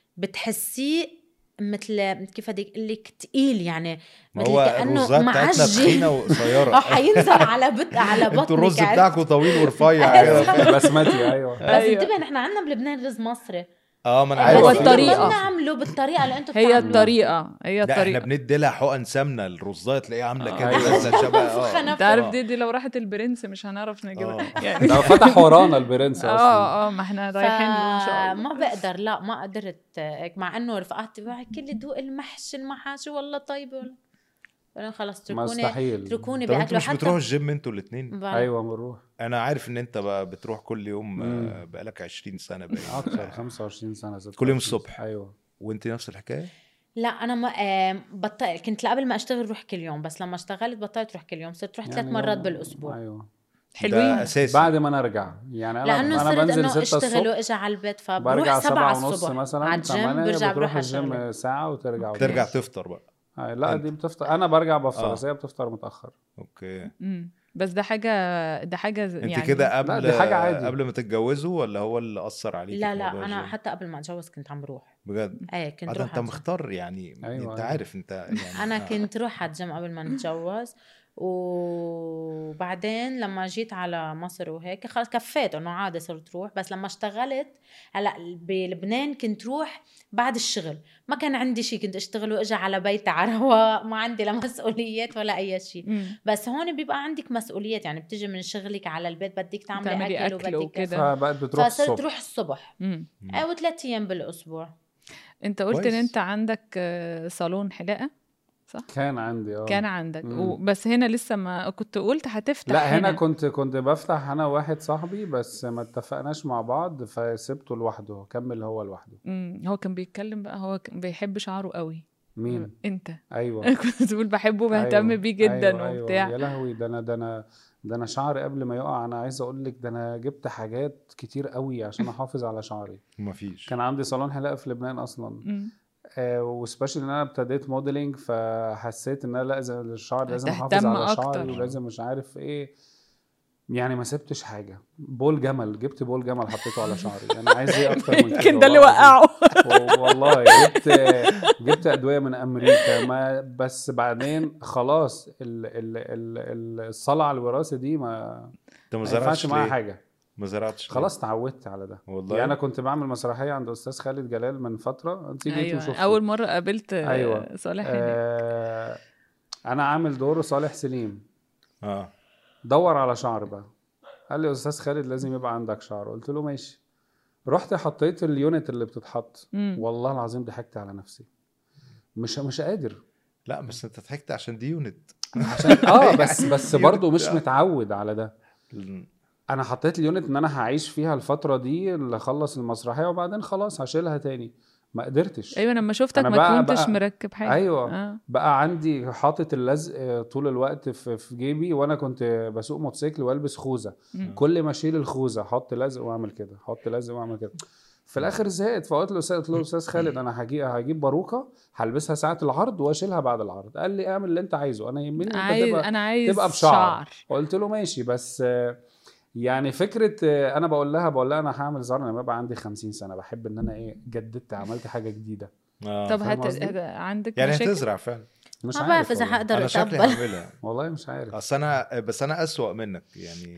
بتحسيه مثل كيف بدي اقول لك ثقيل يعني ما مثل هو كانه الرزات بتاعتنا معجن تخينه اه وقصيره حينزل على بط على بطنك انتوا الرز عرفت؟ بتاعكم طويل ورفيع كده بسمتي ايوه بس أيوة. انتبه نحن عندنا بلبنان رز مصري اه ما انا بس عارف هو انتوا الطريقة. ما بنعمله بالطريقه اللي انتم هي بتعملوها. الطريقه هي لا احنا الطريقه بندي لها حقن سمنه الرزايه تلاقيها عامله كده أيوة. لسه شبه اه أنا انت عارف آه. دي دي لو راحت البرنس مش هنعرف نجيبها آه. يعني ده فتح ورانا البرنس اصلا اه اه ما احنا رايحين له ان شاء الله ما بقدر لا ما قدرت هيك مع انه رفقاتي بحكي لي دوق المحشي المحاشي والله طيبه والله أنا خلص اتركوني مستحيل اتركوني طب انتوا باكله مش بتروحوا الجيم انتوا الاثنين بعد- ايوه بنروح انا عارف ان انت بقى بتروح كل يوم آه، مم. بقالك 20 سنه باين اكتر 25 سنه 26 كل يوم الصبح. ايوه وانت نفس الحكايه لا انا ما آه، بطل كنت قبل ما اشتغل روح كل يوم بس لما اشتغلت بطلت روح كل يوم صرت روح ثلاث يعني مرات يوم- بالاسبوع ايوه حلوين ده اساسي بعد ما انا ارجع يعني انا لانه انا صرت بنزل انه 6 اشتغل الصبح واجي على البيت برجع فبروح 7 7 ونص الصبح مثلا على الجيم 8 برجع بروح بتروح على الجيم الجيم ساعه وترجع ترجع وتمشي. تفطر بقى آه، لا انت. دي بتفطر انا برجع بفطر آه. بس هي بتفطر متاخر اوكي مم. بس ده حاجه ده حاجه ز- انت يعني كده قبل دي حاجة عادي. قبل ما تتجوزوا ولا هو اللي اثر عليك لا لا انا حتى قبل ما اتجوز كنت عم بروح بجد ايه كنت آه، ده روح انت على الجيم. مختار يعني أيوة، انت أيوة. عارف انت يعني انا آه. كنت روح على الجيم قبل ما نتجوز وبعدين لما جيت على مصر وهيك خلص كفيت انه عادي صرت روح بس لما اشتغلت هلا بلبنان كنت روح بعد الشغل ما كان عندي شيء كنت اشتغل واجي على بيتي على رواق ما عندي لا مسؤوليات ولا اي شيء مم. بس هون بيبقى عندك مسؤوليات يعني بتيجي من شغلك على البيت بدك تعملي, تعملي اكل, أكل وبدك وكده. كذا. فبقت بتروح فصرت الصبح روح الصبح مم. مم. او ثلاث ايام بالاسبوع انت قلت ان كويس. انت عندك آه، صالون حلاقه صح كان عندي اه كان عندك مم. و- بس هنا لسه ما كنت قلت هتفتح لا هنا كنت كنت بفتح انا واحد صاحبي بس ما اتفقناش مع بعض فسبته لوحده كمل هو لوحده مم. هو كان بيتكلم بقى هو كان بيحب شعره قوي مين انت ايوه كنت تقول بحبه وبهتم أيوة، بيه جدا أيوة وبتاع أيوة. يا لهوي ده انا ده انا ده انا شعري قبل ما يقع انا عايز اقول لك ده انا جبت حاجات كتير قوي عشان احافظ على شعري مفيش كان عندي صالون حلاقه في لبنان اصلا مم. آه وسبيشال ان انا ابتديت موديلنج فحسيت ان انا لازم الشعر لازم احافظ هتهتم على شعري أكتر. ولازم مش عارف ايه يعني ما سبتش حاجه بول جمل جبت بول جمل حطيته على شعري انا عايز ايه اكتر من كده يمكن ده اللي والله العظيم. وقعه و- والله جبت جبت ادويه من امريكا ما بس بعدين خلاص ال ال ال الصلع الوراثي دي ما انت ما ما ينفعش زرعتش معاها ليه؟ حاجه ما زرعتش ليه؟ خلاص اتعودت على ده والله يعني انا كنت بعمل مسرحيه عند استاذ خالد جلال من فتره انت جيتي ايوه وشفتي اول مره قابلت آه، أيوة. صالح هناك آه انا عامل دور صالح سليم اه دور على شعر بقى قال لي يا استاذ خالد لازم يبقى عندك شعر قلت له ماشي رحت حطيت اليونت اللي بتتحط مم. والله العظيم ضحكت على نفسي مش مش قادر لا بس انت ضحكت عشان دي يونت عشان اه بس بس يونت برضه مش آه. متعود على ده انا حطيت اليونت ان انا هعيش فيها الفتره دي اللي اخلص المسرحيه وبعدين خلاص هشيلها تاني ما قدرتش ايوه لما شفتك أنا ما بقى- كنتش بقى- مركب حاجه ايوه اه بقى عندي حاطط اللزق آه، طول الوقت في في جيبي وانا كنت بسوق موتوسيكل والبس خوذه مم. كل ما اشيل الخوذه احط لزق واعمل كده احط لزق واعمل كده في الاخر زهقت فقلت له قلت له استاذ خالد انا هجيب هجيب باروكه هلبسها ساعه العرض واشيلها بعد العرض قال لي اعمل اللي انت عايزه انا يهمني انت عايز تبقى انا عايز تبقى بشعر شعر قلت له ماشي بس آه، يعني فكره آه، انا بقول لها بقول لها انا هعمل زرع لما يبقى عندي 50 سنه بحب ان انا ايه جددت عملت حاجه جديده آه. طب فاهم هت... قصدي؟ هت... عندك يعني مشاكل هتزرع فعلا مش ما عارف بعرف اذا والله. حقدر انا شكلي اتقبل هعملها والله مش عارف اصل انا بس انا اسوأ منك يعني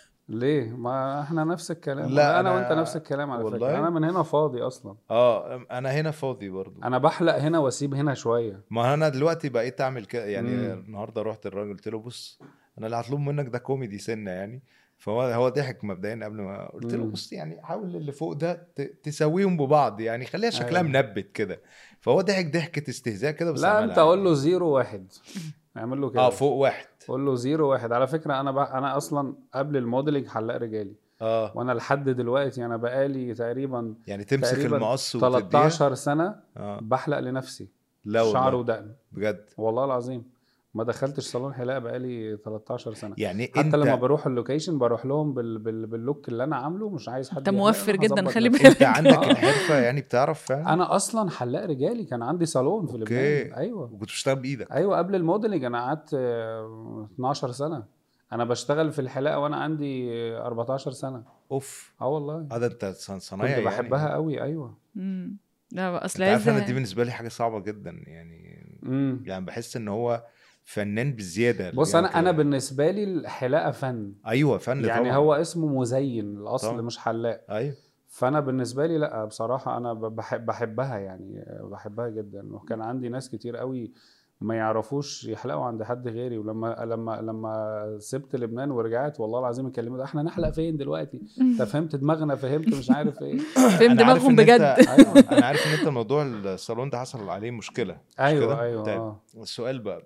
ليه ما احنا نفس الكلام لا، لا انا أنا- وانت نفس الكلام على والله؟ فكره انا من هنا فاضي اصلا اه انا هنا فاضي برضو انا بحلق هنا واسيب هنا شويه ما انا دلوقتي بقيت اعمل كده يعني مم. النهارده رحت الراجل قلت له بص انا اللي هطلبه منك ده كوميدي سنه يعني فهو هو ضحك مبدئيا قبل ما قلت له مم. بص يعني حاول اللي فوق ده ت- تسويهم ببعض يعني خليها شكلها أيوة. منبت كده فهو ضحك ضحكه استهزاء كده بس لا عملها انت قول عادي. له زيرو واحد اعمل له كده اه فوق واحد قول له زيرو واحد على فكره انا بقى انا اصلا قبل الموديلنج حلاق رجالي اه وانا لحد دلوقتي انا بقالي تقريبا يعني تمسك تقريبا المقص وتديها 13 سنه اه بحلق لنفسي لا شعر والله ودقن بجد والله العظيم ما دخلتش صالون حلاقه بقالي 13 سنه يعني حتى انت لما بروح اللوكيشن بروح لهم بال... بال... باللوك اللي انا عامله مش عايز حد انت يعمله، موفر أنا جدا هظبط خلي نفسي. بالك انت عندك آه. الحرفه يعني بتعرف فعلا انا اصلا حلاق رجالي كان عندي صالون في اوكي. لبنان ايوه وكنت بتشتغل بايدك ايوه قبل الموديلنج انا قعدت آه، 12 سنه انا بشتغل في الحلاقه وانا عندي آه، 14 سنه اوف اه والله اه ده انت صن- صنايعي كنت يعني. بحبها قوي ايوه مم. لا بقى اصل انت عارف انا عايزة دي بالنسبه لي حاجه صعبه جدا يعني امم يعني بحس ان هو فنان بالزياده بص يعني انا انا كده. بالنسبه لي الحلاقه فن ايوه فن يعني طبعا. هو اسمه مزين الاصل طبعا. مش حلاق ايوه فانا بالنسبه لي لا بصراحه انا ب- بحب بحبها يعني بحبها جدا وكان عندي ناس كتير قوي ما يعرفوش يحلقوا عند حد غيري ولما لما لما سبت لبنان ورجعت والله العظيم يكلموا ده احنا نحلق فين دلوقتي انت فهمت دماغنا فهمت مش عارف ايه فهم أنا عارف دماغهم إن أنت- بجد ايوه انا عارف ان انت موضوع الصالون ده حصل عليه مشكله مش ايوه كده؟ ايوه طيب اه السؤال بقى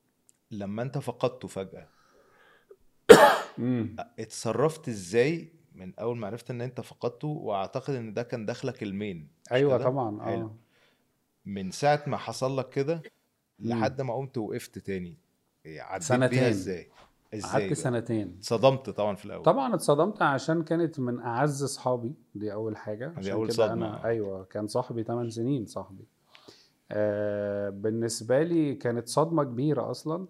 لما انت فقدته فجاه امم اتصرفت ازاي من اول ما عرفت ان انت فقدته واعتقد ان ده كان دخلك المين مش ايوه كده؟ طبعا حلو. اه من ساعه ما حصل لك كده مم. لحد ما قمت وقفت تاني إيه، عديت سنتين. بيها ازاي ازاي قعدت بقى؟ سنتين صدمت طبعا في الاول طبعا اتصدمت عشان كانت من اعز اصحابي دي اول حاجه دي عشان أول كده صدمة. انا ايوه كان صاحبي 8 سنين صاحبي آه بالنسبه لي كانت صدمه كبيره اصلا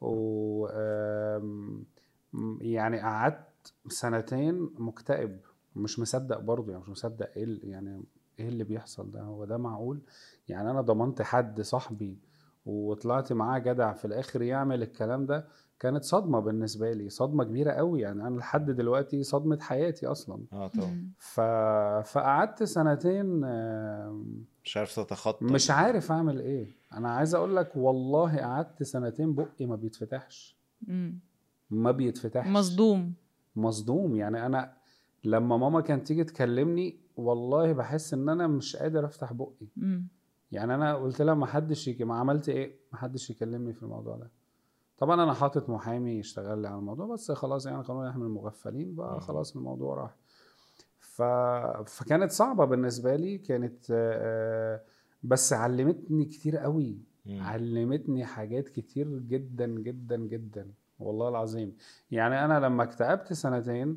و آم، م- يعني قعدت سنتين مكتئب مش مصدق برضه يعني مش مصدق ايه ال- يعني ايه اللي بيحصل ده هو ده معقول يعني انا ضمنت حد صاحبي وطلعت معاه جدع في الاخر يعمل الكلام ده كانت صدمة بالنسبة لي صدمة كبيرة قوي يعني أنا لحد دلوقتي صدمة حياتي أصلا اه طبعا ف... فقعدت سنتين آم، مش عارف تتخطى مش عارف أعمل إيه أنا عايز أقول لك والله قعدت سنتين بقي ما بيتفتحش مم. ما بيتفتحش مصدوم مصدوم يعني أنا لما ماما كانت تيجي تكلمني والله بحس إن أنا مش قادر أفتح بقي مم. يعني انا قلت لها ما حدش يجي ما عملت ايه ما حدش يكلمني في الموضوع ده طبعا انا حاطط محامي يشتغل لي على الموضوع بس خلاص يعني قانون يحمي المغفلين بقى مم. خلاص الموضوع راح ف... فكانت صعبه بالنسبه لي كانت آه، بس علمتني كتير قوي مم. علمتني حاجات كتير جدا جدا جدا والله العظيم يعني انا لما اكتئبت سنتين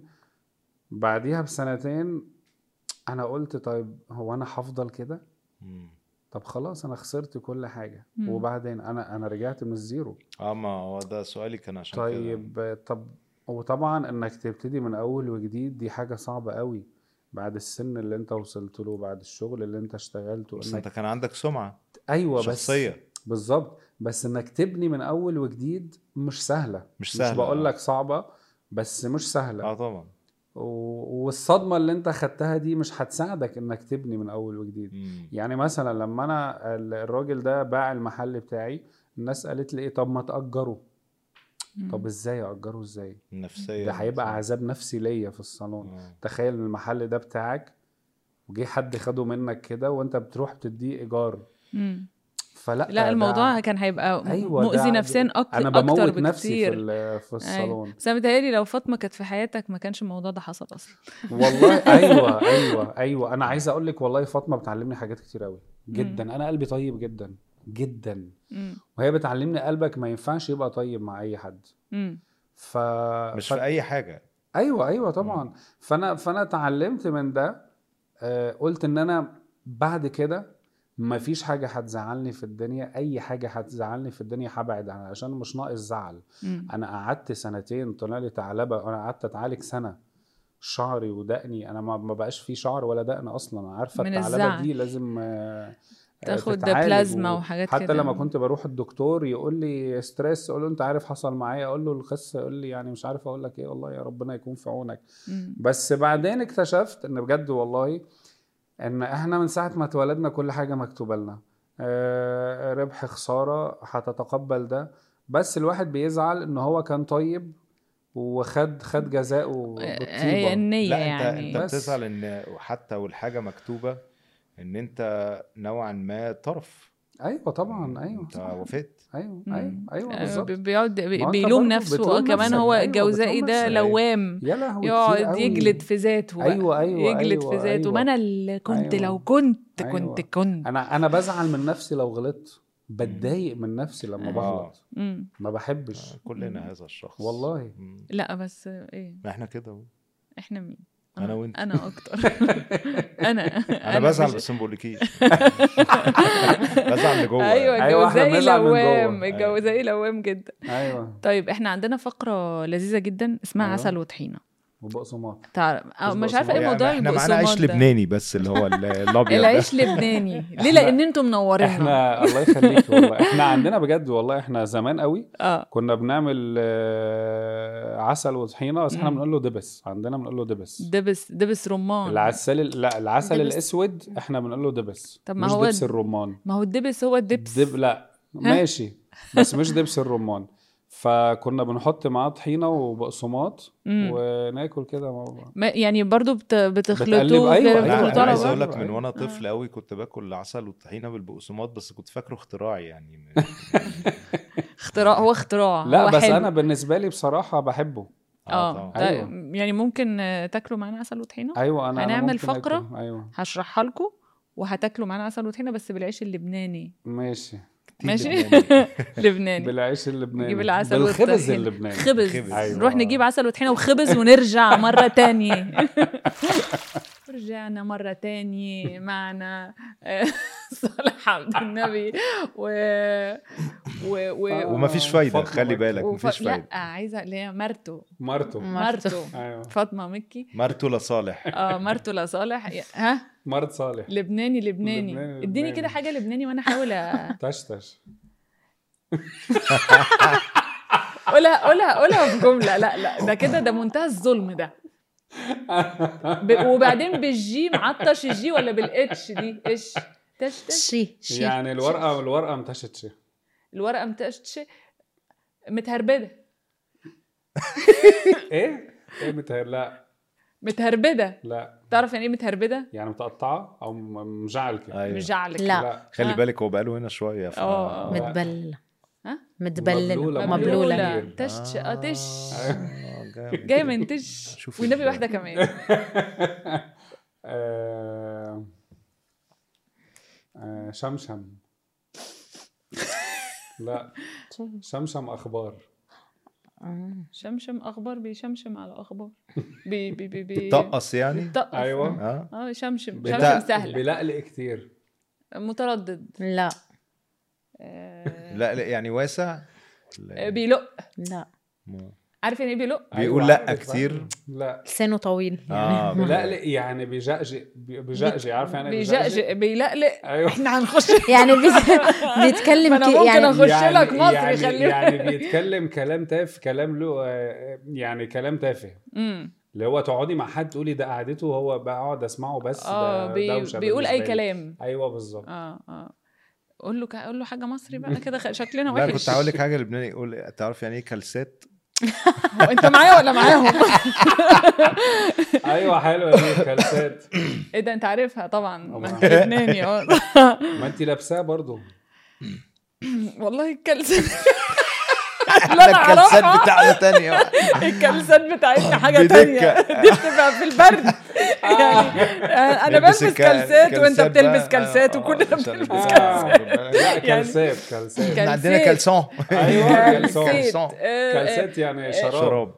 بعديها بسنتين انا قلت طيب هو انا هفضل كده مم. طب خلاص انا خسرت كل حاجه مم. وبعدين انا انا رجعت من الزيرو اه ما هو ده سؤالي كان عشان كده طيب طب وطبعا انك تبتدي من اول وجديد دي حاجه صعبه قوي بعد السن اللي انت وصلت له بعد الشغل اللي انت اشتغلته بس انك انت كان عندك سمعه ايوه بس شخصيه بالظبط بس انك تبني من اول وجديد مش سهله مش سهلة، مش بقول آه. لك صعبه بس مش سهله اه طبعا و- والصدمه اللي انت خدتها دي مش هتساعدك انك تبني من اول وجديد مم. يعني مثلا لما انا ال- الراجل ده باع المحل بتاعي الناس قالت لي ايه طب ما تأجره طب ازاي أأجره ازاي النفسيه ده هيبقى عذاب نفسي ليا في الصالون آه. تخيل ان المحل ده بتاعك وجه حد خده منك كده وانت بتروح بتديه ايجار مم. فلا لا ده- الموضوع كان هيبقى أيوة، مؤذي ده- نفسيا أك... انا اكتر بموت بكتير نفسي في ال- في الصالون أيوة. بس انا متهيألي لو فاطمه كانت في حياتك ما كانش الموضوع ده حصل اصلا والله ايوه ايوه ايوه انا عايز اقول لك والله فاطمه بتعلمني حاجات كتير قوي جدا انا قلبي طيب جدا جدا مم. وهي بتعلمني قلبك ما ينفعش يبقى طيب مع اي حد مم. ف مش ف... في اي حاجه ايوه ايوه طبعا فانا فانا اتعلمت من ده آه قلت ان انا بعد كده ما فيش حاجه هتزعلني في الدنيا اي حاجه هتزعلني في الدنيا هبعد عنها عشان مش ناقص زعل مم. انا قعدت سنتين طلع لي ثعلبه وانا قعدت اتعالج سنه شعري ودقني انا ما ما بقاش في شعر ولا دقن اصلا عارفه من الثعلبه الزعل. دي لازم آه، آه، تاخد تتعالج بلازما و- وحاجات حتى كده. لما كنت بروح الدكتور يقول لي ستريس اقول له انت عارف حصل معايا اقول له الخس يقول لي يعني مش عارف اقول لك ايه والله يا ربنا يكون في عونك مم. بس بعدين اكتشفت ان بجد والله ان احنا من ساعه ما اتولدنا كل حاجه مكتوبه لنا آه، ربح خساره هتتقبل ده بس الواحد بيزعل ان هو كان طيب وخد خد جزاءه هي بالطيبه النية لا انت يعني انت بس. بتزعل ان حتى والحاجه مكتوبه ان انت نوعا ما طرف ايوه طبعا ايوه انت صح. وافقت ايوه مم. ايوه ايوه آه، بالظبط بي- بيقعد بي- ما أنت بيلوم برضه نفسه بتلوم كمان نفسك. هو أيوة، الجوزائي بتلوم ده نفسك. لوام يا لهوي كتير يقعد قوي. يجلد في ذاته بقى. أيوة، أيوة، يجلد أيوة، في ذاته أيوة. ما انا اللي كنت أيوة. لو كنت أيوة. كنت كنت انا انا بزعل من نفسي لو غلطت بتضايق من نفسي لما آه. بغلط مم. ما بحبش كلنا هذا الشخص والله. مم. لا بس ايه ما احنا كده اهو. احنا مين أنا وأنت. انا اكتر انا انا بزعل مش- بس ما بقولكيش بزعل لجوه ايوه أيوة، إحنا الجوزائي بنزعل من جوه. لوام أيوة. الجوزائي لوام جدا ايوه طيب احنا عندنا فقره لذيذه جدا اسمها أيوة. عسل وطحينه وبقسماط تعرف أو مش بقسماط. عارفه ايه يعني موضوع احنا معانا عيش البقسماط ده. لبناني بس اللي هو ال- الابيض ده. العيش لبناني ليه لان انتم منوريننا احنا الله يخليك والله احنا عندنا بجد والله احنا زمان قوي اه كنا بنعمل آه، عسل وطحينه بس احنا مم. بنقول له دبس عندنا بنقول له دبس دبس دبس رمان العسل لا العسل دبس. الاسود احنا بنقول له دبس طب ما مش هو دبس د- الرمان ما هو الدبس هو الدبس دب لا ماشي بس مش دبس الرمان فكنا بنحط معاه طحينه وبقسماط مم. وناكل كده مع بعض. ما يعني برضو بت... بتقلب، بتخلطوه أيوة، كده أيوة، لا بتخلطوه انا على عايز بعض اقول لك أيوة. من وانا طفل قوي كنت باكل العسل والطحينه بالبقسماط بس كنت فاكره اختراعي يعني اختراع هو اختراع لا هو بس حلو. انا بالنسبه لي بصراحه بحبه اه طبعاً. طيب أيوة. يعني ممكن آه، تاكلوا معانا عسل وطحينه ايوه انا أنا هنعمل ممكن فقرة؟ آكل. ايوه هشرحها لكم وهتاكلوا معانا عسل وطحينه بس بالعيش اللبناني ماشي ماشي لبناني. لبناني بالعيش اللبناني نجيب العسل بالخبز والطحينة. اللبناني خبز خبز. أيوة. نروح نجيب عسل وطحينه وخبز ونرجع مره تانية رجعنا مرة تاني معنا آه، صالح عبد النبي و... و... و... ومفيش فايده فاطمة خلي مكي. بالك وف... مفيش لا فايده عايزة اللي هي مرته مرته مرته ايوه فاطمة مكي مرته لصالح اه مرته لصالح ها مرت صالح لبناني لبناني لبناني، اديني لبناني. كده حاجة لبناني وانا احاول أ- تشتش قولها قولها قولها في جملة لا لا ده كده ده منتهى الظلم ده ب... وبعدين بالجي معطش الجي ولا بالاتش دي ايش تش تش شي شي يعني الورقه الورقه متشتش الورقة متش متهربدة ايه ايه متهيأ لا متهربدة لا تعرف يعني ايه متهربدة؟ يعني متقطعه او م- مجعل كده ايوه مش جعلك لا. لا خلي آه. بالك هو بقاله هنا شويه ف... آه. متبللة ها؟ متبللة مبلولة. مبلولة كتير. تش اه تش آه، جامد. جاي من تش شوف والنبي ال- واحدة كمان آه، آه، شمشم لا شمشم اخبار آه. شمشم اخبار بيشمشم على اخبار بي بي بي بي بتطقص يعني بتطقص. ايوه اه اه شمشم بتاع- شمشم سهلة بلقلق كتير متردد لا آه، لا لا يعني واسع آه، بيلق لا ما- عارف يعني ايه بيلق؟ بيقول أيوة، لا عارف، كتير. عارف. لا لسانه طويل يعني اه بلقلق يعني بيجأجئ بيجأجئ عارف يعني إيه بيجأجئ بيلقلق ايوه احنا هنخش يعني بيت- بيتكلم ما أنا كي ممكن يعني أخش لك مصري، يعني, خلي يعني بيتكلم كلام تافه كلام له آه، يعني كلام تافه امم اللي هو تقعدي مع حد تقولي ده قعدته وهو بقعد اسمعه بس اه ده بي دوشة بيقول اي بالنسبة لي. كلام ايوه بالظبط اه اه قول له قول له حاجه مصري بقى كده خ- شكلنا لا وحش كنت هقول لك حاجه لبناني يقول تعرف يعني ايه كلسات هو انت معايا ولا معاهم ايوه حلوه دي الكلسات ايه ده انت عارفها طبعا ما انت طبعاً. لبناني اه ما انت لابساه برضو والله الكلسات لا انا الكلسات اعرفها بتاعنا تانية الكلسات بتاعتنا حاجه بدكة. تانية دي بتبقى في البرد يعني انا نلبس بلبس الك- كلسات وانت الكلسات بتلبس بقى. كلسات آه، وكلنا عشان بنلبس نلبس كلسات لا يعني- كلسات كلسات احنا عندنا كلسات. كلسون ايوه كلسون كلسات. كلسون. آه، آه، كلسات يعني شراب شراب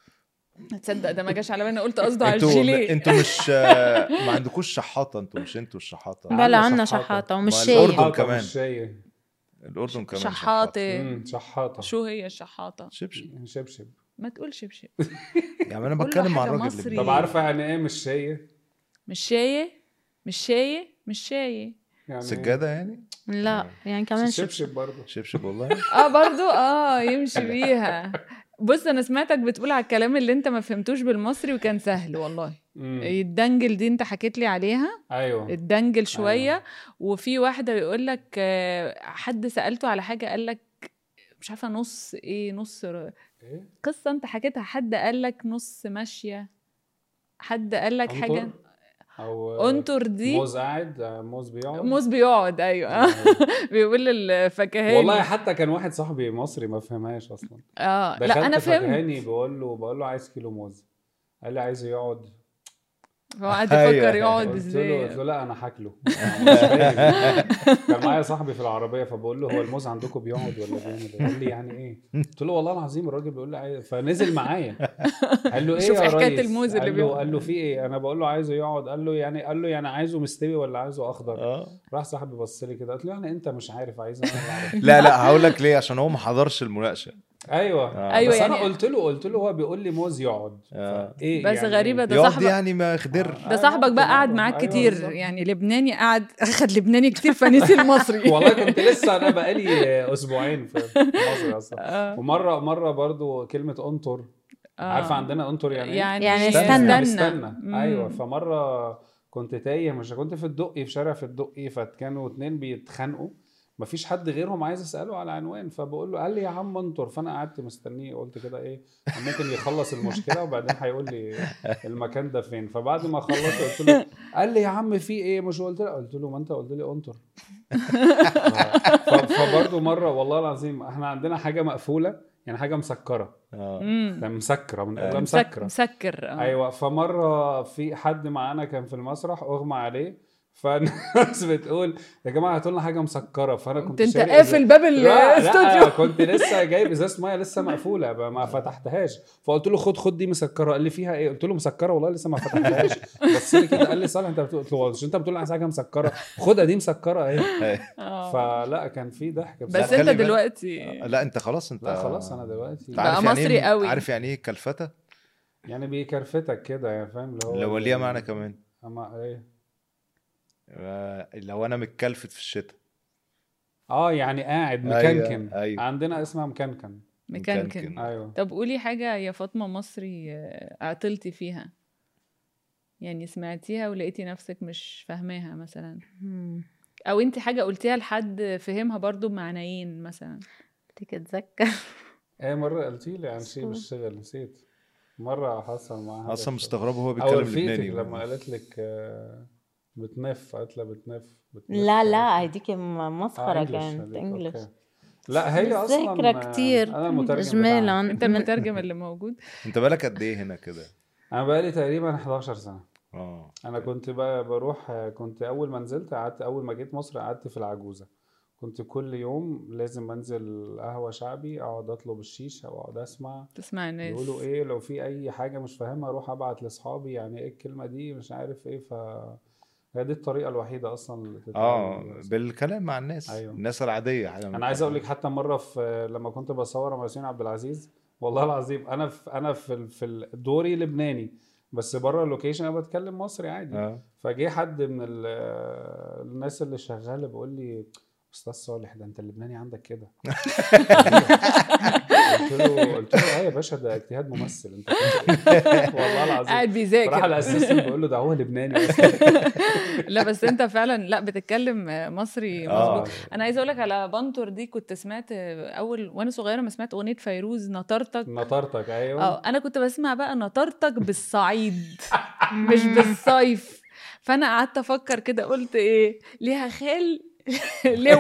تصدق ده ما جاش على بالي قلت قصده على انتوا الجيليه انتوا مش آه، ما عندكوش شحاطه انتوا مش انتوا الشحاطه بلا عندنا عنا شحاطة. شحاطة ومش ما شاي الأردن. كمان. كمان شاي الاردن كمان شحاطه مم، شحاطه شو هي الشحاطه شبشب شبشب ما تقولش بشي يعني انا قول له بتكلم مع حاجة الراجل مصري. اللي طب عارفه يعني ايه مش شاي مش شاي مش شاي مش شاي يعني سجاده يعني لا يعني كمان شبشب شبشب برضه شبشب والله اه برضو اه يمشي بيها بص انا سمعتك بتقول على الكلام اللي انت ما فهمتوش بالمصري وكان سهل والله مم. الدنجل دي انت حكيت لي عليها ايوه الدنجل شويه وفي واحده يقول لك آه، حد سالته على حاجه قال لك مش عارفه نص ايه نص ر- ايه قصه انت حكيتها حد قال لك نص ماشيه حد قال لك أنطر؟ حاجه او انطر دي موز قاعد آه، موز بيقعد موز بيقعد ايوه بيقول الفكهاني والله حتى كان واحد صاحبي مصري ما فهمهاش اصلا اه لا دخلت انا فهمت فكهاني بقول له بقول له عايز كيلو موز قال لي عايز يقعد هو قاعد أيوة. يفكر يقعد قلت له ازاي قلت له لا انا هاكله أنا مش فاهم. كان معايا صاحبي في العربيه فبقول له هو الموز عندكم بيقعد ولا بيعمل ايه؟ قال لي يعني ايه؟ قلت له والله العظيم الراجل بيقول لي عايز فنزل معايا قال له ايه شوف يا حكاية ريس؟ الموز اللي قال له بيقعد. قال له في ايه؟ انا بقول له عايزه يقعد قال له يعني قال له يعني عايزه مستوي ولا عايزه اخضر؟ اه راح صاحبي بص لي كده قلت له يعني انت مش عارف عايز انا اللي أعرف. لا لا هقول لك ليه عشان هو ما حضرش المناقشه ايوه آه. أيوة بس انا يعني- قلت له قلت له هو بيقول لي موز يقعد آه. ايه بس يعني غريبة ده يقعد صاحبك يعني ما يخدر آه. ده صاحبك بقى قعد معاك أيوة كتير بالظبط. يعني لبناني قعد اخد لبناني كتير فنسي المصري والله كنت لسه انا بقالي اسبوعين في مصر اصلا آه، ومره مره برضو كلمه انطر آه. عارفه عندنا انطر يعني إيه؟ يعني يعني استنى استنى. استنى مم. ايوه فمره كنت تايه مش كنت في الدقي في شارع في الدقي فكانوا اتنين بيتخانقوا مفيش حد غيرهم عايز اساله على عنوان فبقول له قال لي يا عم انطر فانا قعدت مستنيه قلت كده ايه ممكن يخلص المشكله وبعدين هيقول لي المكان ده فين فبعد ما خلص قلت له قال لي يا عم في ايه مش قلت له قلت له ما انت قلت لي انطر ف- فبرضه مره والله العظيم احنا عندنا حاجه مقفوله يعني حاجه مسكره اه مم. لا مسكره من آه. لا مسك- مسكره مسكر آه. ايوه فمره في حد معانا كان في المسرح اغمى عليه فالناس بتقول يا جماعه هاتوا لنا حاجه مسكره فانا كنت كنت انت شاري قافل باب لا, لا الاستوديو كنت لسه جايب ازازه ميه لسه مقفوله بقى ما فتحتهاش فقلت له خد خد دي مسكره قال لي فيها ايه قلت له مسكره والله لسه ما فتحتهاش بص لي كده قال لي صالح انت بتقول قلت له مش انت بتقول عايز حاجه مسكره خدها دي مسكره اهي آه. فلا كان في ضحك بس لا، بصراحة. انت خلي بالك. دلوقتي لا انت خلاص انت لا خلاص انا دلوقتي انت بقى عارف يعني مصري ايه قوي. عارف يعني ايه كلفتة يعني بيكرفتك كده يعني فاهم اللي هو لو ليها معنى كمان اما ايه آه، لو انا متكلفت في الشتاء اه يعني قاعد أيوة، مكنكن أيوة. عندنا اسمها مكنكن مكانكن مكانكن. ايوه طب قولي حاجة يا فاطمة مصري آه، عطلتي فيها يعني سمعتيها ولقيتي نفسك مش فاهماها مثلا مم. او انت حاجة قلتيها لحد فهمها برضو بمعنيين مثلا بدك اتذكر ايه مره قلتي لي عن شيء بالشغل نسيت مره حصل معاها اصلا بس- مستغرب هو او بيتكلم رفيقتك لبناني لما قالت لك آه، بتنف قالت لها بتنف, بتنف لا لا هيديك م- مسخرة آه، كانت هذيك، انجلش أوكي. لا هي اصلا ذاكرة آه، كتير انا المترجم اجمالا بتاعها. انت من- المترجم اللي موجود انت بالك قد ايه هنا كده انا بقالي تقريبا 11 سنه اه انا كنت بقى بروح كنت اول ما نزلت قعدت اول ما جيت مصر قعدت في العجوزه كنت كل يوم لازم انزل قهوه شعبي اقعد اطلب الشيشه واقعد اسمع تسمع الناس يقولوا ايه لو في اي حاجه مش فاهمها اروح ابعت لاصحابي يعني ايه الكلمه دي مش عارف ايه ف هي دي الطريقه الوحيده اصلا اللي اه تتعامل بالكلام مع الناس أيوة. الناس العاديه حاجه انا عايز اقول لك حتى مره في لما كنت بصور مع ياسين عبد العزيز والله العظيم انا في انا في ال- في دوري لبناني بس بره اللوكيشن انا بتكلم مصري عادي اه فجه حد من ال- الناس اللي شغاله بيقول لي استاذ صالح ده انت اللبناني عندك كده قلت له قلت له اه يا باشا ده اجتهاد ممثل انت والله العظيم قاعد راح بيذاكر الاسيستنت بيقول له ده هو لبناني اصلا لا بس انت فعلا لا بتتكلم مصري آه. مظبوط انا عايزه اقول لك على بنتور دي كنت سمعت اول وانا صغيره ما سمعت اغنيه فيروز نطرتك نطرتك ايوه اه انا كنت بسمع بقى نطرتك بالصعيد مش بالصيف فانا قعدت افكر كده قلت ايه ليها خال لواء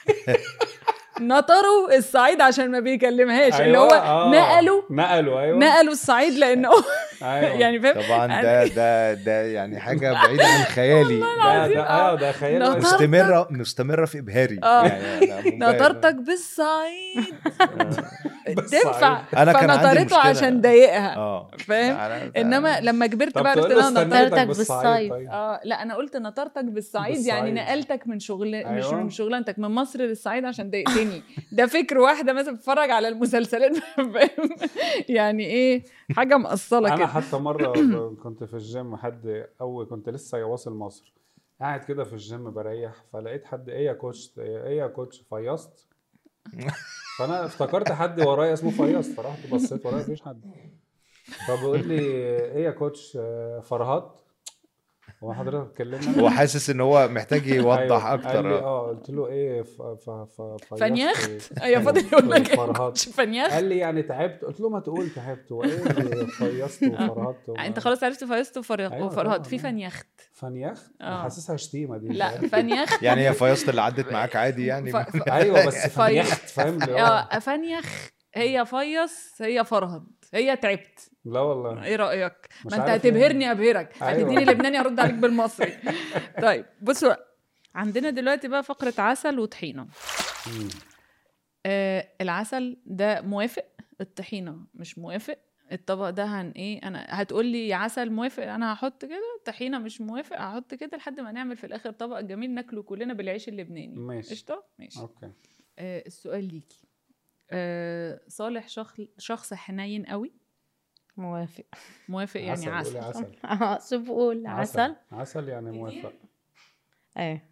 نطروا الصعيد عشان ما بيكلمهاش اللي أيوة، هو آه. نقلوا نقلوا ايوه نقلوا الصعيد لانه أيوة. يعني فاهم طبعا ده ده ده يعني حاجه بعيده عن خيالي ده ده اه ده خيال نطر- بس. مستمره مستمره في ابهاري آه. يعني أنا منبهر. نطرتك بالصعيد بالصعيد. تنفع أنا كان عندي فنطرته مشكلة. عشان ضايقها اه فاهم أنا- انما لما كبرت طب بقى تقول عرفت له ان انا استنيتك نطرتك بالصيف. طيب. اه لا انا قلت نطرتك بالصعيد يعني بالصعيد. نقلتك من شغل مش أيوة. من شغلانتك من مصر للصعيد عشان ضايقتني ده فكر واحده مثلا بتتفرج على المسلسلات فاهم يعني ايه حاجه مقصله انا كده حتى مره كنت في الجيم حد اول كنت لسه واصل مصر قاعد كده في الجيم بريح فلقيت حد ايه يا كوتش ايه يا كوتش فيصت فانا افتكرت حد ورايا اسمه فيص فرحت بصيت ورايا مفيش حد فبيقول لي ايه يا كوتش آه، فرهات هو حضرتك اتكلمنا هو حاسس ان هو محتاج يوضح أيوة. اكتر قال لي آه. اه قلت له ايه ف ف ف فيصت فنيخت إيه؟ ايوه فاضل يقول لك إيه فرهات كوتش فنيخت قال لي يعني تعبت قلت له ما تقول تعبت وايه اللي فيصت وفرهدت وما- انت خلاص عرفت فايست وفرغ أيوة وفرهد طبعاً. في فنيخت فنيخت آه. حاسسها شتيمه دي لا فنيخت يعني هي فيصل اللي عدت معاك عادي يعني ف- ف- ايوه بس في- فنيخت فاهم اللي هو اه فنيخ هي فيص هي فرهد هي تعبت لا والله ايه رايك مش ما انت عارف هتبهرني ابهرك أيوة. هتديني لبناني ارد عليك بالمصري طيب بصوا بقى. عندنا دلوقتي بقى فقره عسل وطحينه مم. آه العسل ده موافق الطحينه مش موافق الطبق ده هن ايه انا هتقول لي عسل موافق انا هحط كده طحينه مش موافق هحط كده لحد ما نعمل في الاخر طبق جميل ناكله كلنا بالعيش اللبناني ماشي. قشطه ماشي اوكي آه السؤال ليكي آه صالح شخص شخص حنين قوي موافق موافق يعني عسل عسل, قولي عسل اه شو بقول عسل عسل يعني موافق ايه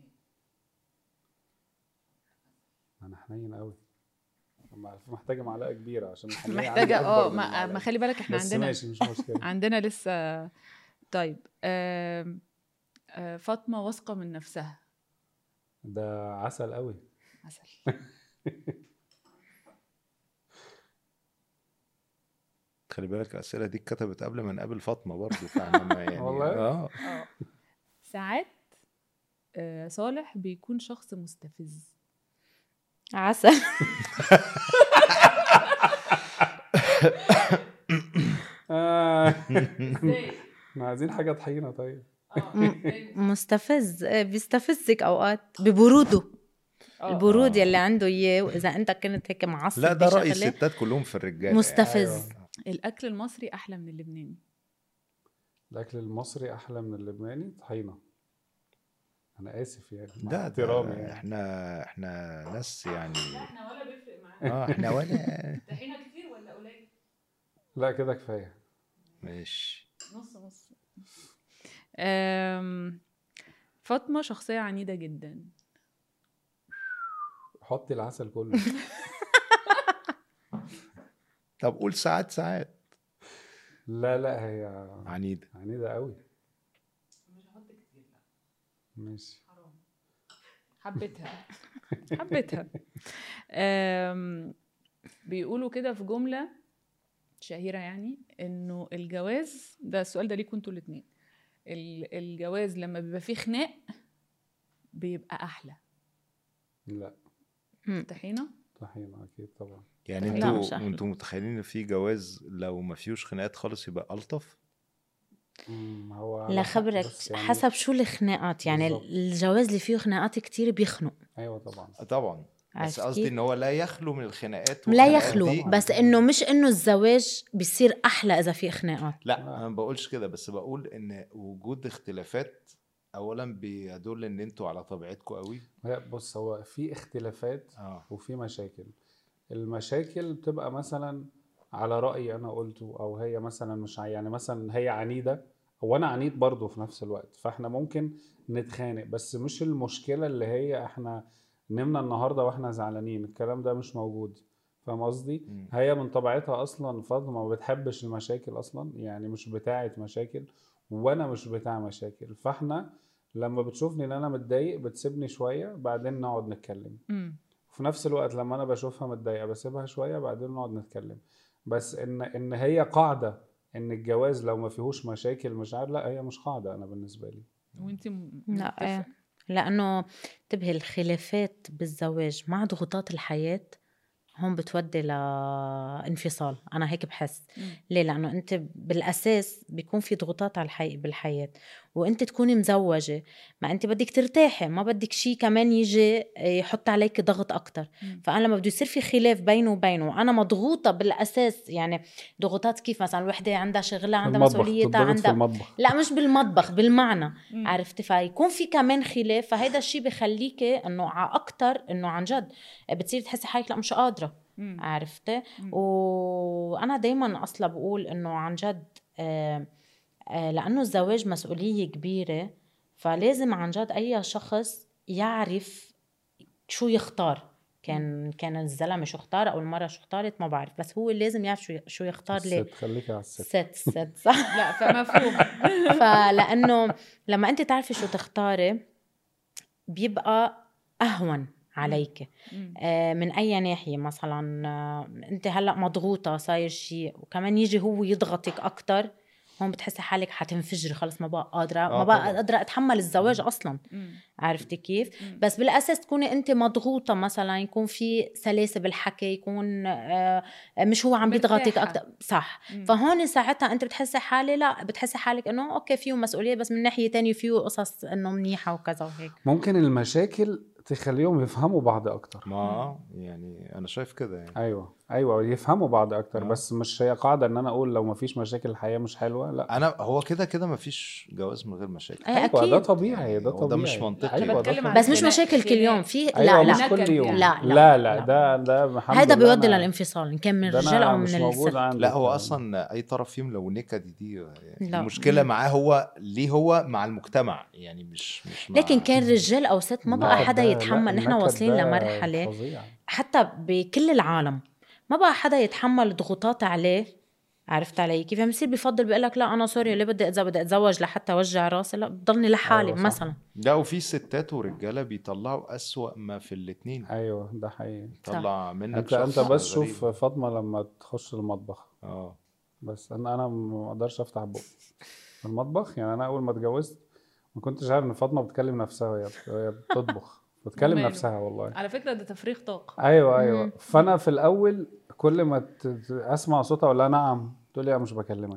انا حنين قوي مع- محتاجه معلقه كبيره عشان الحنية عندي محتاجه أكبر اه من ما, المعلقة. ما خلي بالك احنا بس عندنا ماشي مش مشكله عندنا لسه طيب آم، آه فاطمه واثقه من نفسها ده عسل قوي عسل خلي بالك الاسئله دي اتكتبت قبل ما نقابل فاطمه برضه فاحنا ما يعني والله؟ اه اه ساعات آه صالح بيكون شخص مستفز عسل آه. احنا عايزين حاجه طحينه طيب مستفز إيه، بيستفزك اوقات ببروده آه. البرود يلي عنده اياه واذا انت كنت هيك معصب لا ده راي بشغلة، الستات كلهم في الرجاله مستفز أيوة. الاكل المصري احلى من اللبناني الاكل المصري احلى من اللبناني طحينه انا اسف يعني مع ده, احترامي ده يعني. احنا احنا ناس يعني احنا ولا بيفرق معانا اه احنا ولا طحينه كتير ولا قليل لا كده كفايه ماشي نص نص أم... فاطمه شخصيه عنيده جدا حطي العسل كله طب قول ساعات ساعات لا لا هي عنيده عنيده قوي ماشي حبيتها حبيتها أم... بيقولوا كده في جمله شهيره يعني انه الجواز ده السؤال ده ليكوا انتوا الاثنين الجواز لما بيبقى فيه خناق بيبقى احلى لا طحينه طحينه اكيد طبعا يعني لا، مش انتوا أحلى. انتوا متخيلين ان في جواز لو ما فيهوش خناقات خالص يبقى الطف مم، هو على لا حق، خبرك بس يعني- حسب شو الخناقات يعني بالظبط. الجواز اللي فيه خناقات كتير بيخنق ايوه طبعا طبعا بس عرفت قصدي كيف؟ ان هو لا يخلو من الخناقات لا والخناقات يخلو دي- بس انه مش انه الزواج بيصير احلى اذا في خناقات لا انا ما بقولش كده بس بقول ان وجود اختلافات اولا بيدل ان انتوا على طبيعتكم قوي لا بص هو في اختلافات اه وفي مشاكل المشاكل بتبقى مثلا على رأيي أنا قلته أو هي مثلا مش ع- يعني مثلا هي عنيدة وأنا عنيد برضه في نفس الوقت فإحنا ممكن نتخانق بس مش المشكلة اللي هي إحنا نمنا النهاردة وإحنا زعلانين الكلام ده مش موجود فاهم قصدي؟ مم. هي من طبيعتها أصلا فاطمة ما بتحبش المشاكل أصلا يعني مش بتاعة مشاكل وأنا مش بتاع مشاكل فإحنا لما بتشوفني إن أنا متضايق بتسيبني شوية بعدين نقعد نتكلم امم في نفس الوقت لما انا بشوفها متضايقه بسيبها شويه بعدين نقعد نتكلم بس ان ان هي قاعده ان الجواز لو ما فيهوش مشاكل مش عارف لا هي مش قاعده انا بالنسبه لي وانت م... لا متفق- إيه. لانه انتبهي الخلافات بالزواج مع ضغوطات الحياه هون بتودي لانفصال انا هيك بحس ليه لانه انت بالاساس بيكون في ضغوطات على الحي... بالحياه وانت تكوني مزوجه ما انت بدك ترتاحي ما بدك شيء كمان يجي يحط عليك ضغط اكتر مم. فانا لما بده يصير في خلاف بينه وبينه وانا مضغوطه بالاساس يعني ضغوطات كيف مثلا الوحده عندها شغلها عندها المطبخ مسؤوليتها تضغط في عندها المطبخ لا مش بالمطبخ بالمعنى مم. عرفتي فيكون في كمان خلاف فهيدا الشيء بخليكي انه ع اكتر انه عن جد بتصيري تحسي حالك لا مش قادره مم. عرفتي مم. وانا دايما اصلا بقول انه عن جد آه آه لانه الزواج مسؤوليه كبيره فلازم عن جد اي شخص يعرف شو يختار كان كان الزلمه شو اختار او المراه شو اختارت ما بعرف بس هو لازم يعرف شو شو يختار ليه الست خليكي على الست ست ست صح لا فمفهوم فلانه لما انت تعرفي شو تختاري بيبقى اهون عليك مم. آه، من اي ناحيه مثلا آه، انت هلا مضغوطه صاير شيء وكمان يجي هو يضغطك اكتر هون بتحسي حالك حتنفجري خلص ما بقى قادره آه ما بقى طبعاً. قادره اتحمل الزواج اصلا مم. عرفتي كيف مم. بس بالاساس تكوني انت مضغوطه مثلا يكون في سلاسه بالحكي يكون آه، مش هو عم بيضغطك مرتاحة. اكتر صح مم. فهون ساعتها انت بتحسي حالي لا بتحسي حالك انه اوكي فيه مسؤوليه بس من ناحيه تانية فيه قصص انه منيحه وكذا وهيك ممكن المشاكل تخليهم يفهموا بعض اكتر ما يعني انا شايف كده يعني ايوه ايوه يفهموا بعض اكتر آه. بس مش هي قاعده ان انا اقول لو ما فيش مشاكل الحياه مش حلوه لا انا هو كده كده مفيش جواز من غير مشاكل أي ايوه أكيد. ده طبيعي ده هو طبيعي ده مش منطقي. أيوة أنا ده بتكلم طبيعي. عن بس مش خلاف- مشاكل كل يوم خلاف. في ايوه لا مش لا نكد كل يوم يعني. لا، لا، لا لا لا. ده ده الحمد هيدا لله بيودي أنا- للانفصال ان كان من ده الرجال أنا او مش من موجود الست عندي لا هو الكلام. اصلا اي طرف فيهم لو نكد دي يعني لا. المشكله مم. معاه هو ليه هو مع المجتمع يعني مش مش مع لكن كان رجال او ست ما لا، بقى حدا ده- يتحمل لا، نحن النكد واصلين ده لمرحله فظيع حتى بكل العالم ما بقى حدا يتحمل ضغوطات عليه عرفت علي كيف يعني بصير بفضل بيقول لك لا انا سوري ليه بدي اذا بدي اتزوج لحتى اوجع راسي لا بضلني لحالي أيوة صح. مثلا لا وفي ستات ورجاله بيطلعوا اسوأ ما في الاتنين ايوه ده حقيقي طلع منك انت شخص انت بس غريب. شوف فاطمه لما تخش المطبخ اه بس انا انا ما اقدرش افتح بقي في المطبخ يعني انا اول ما اتجوزت ما كنتش عارف ان فاطمه بتكلم نفسها وهي وهي بتطبخ بتكلم وماله؟ نفسها والله على فكره ده تفريغ طاقه ايوه ايوه مم. فانا في الاول كل ما ت- ت- اسمع صوتها اقول لها نعم تقول لي لا مش بكلمك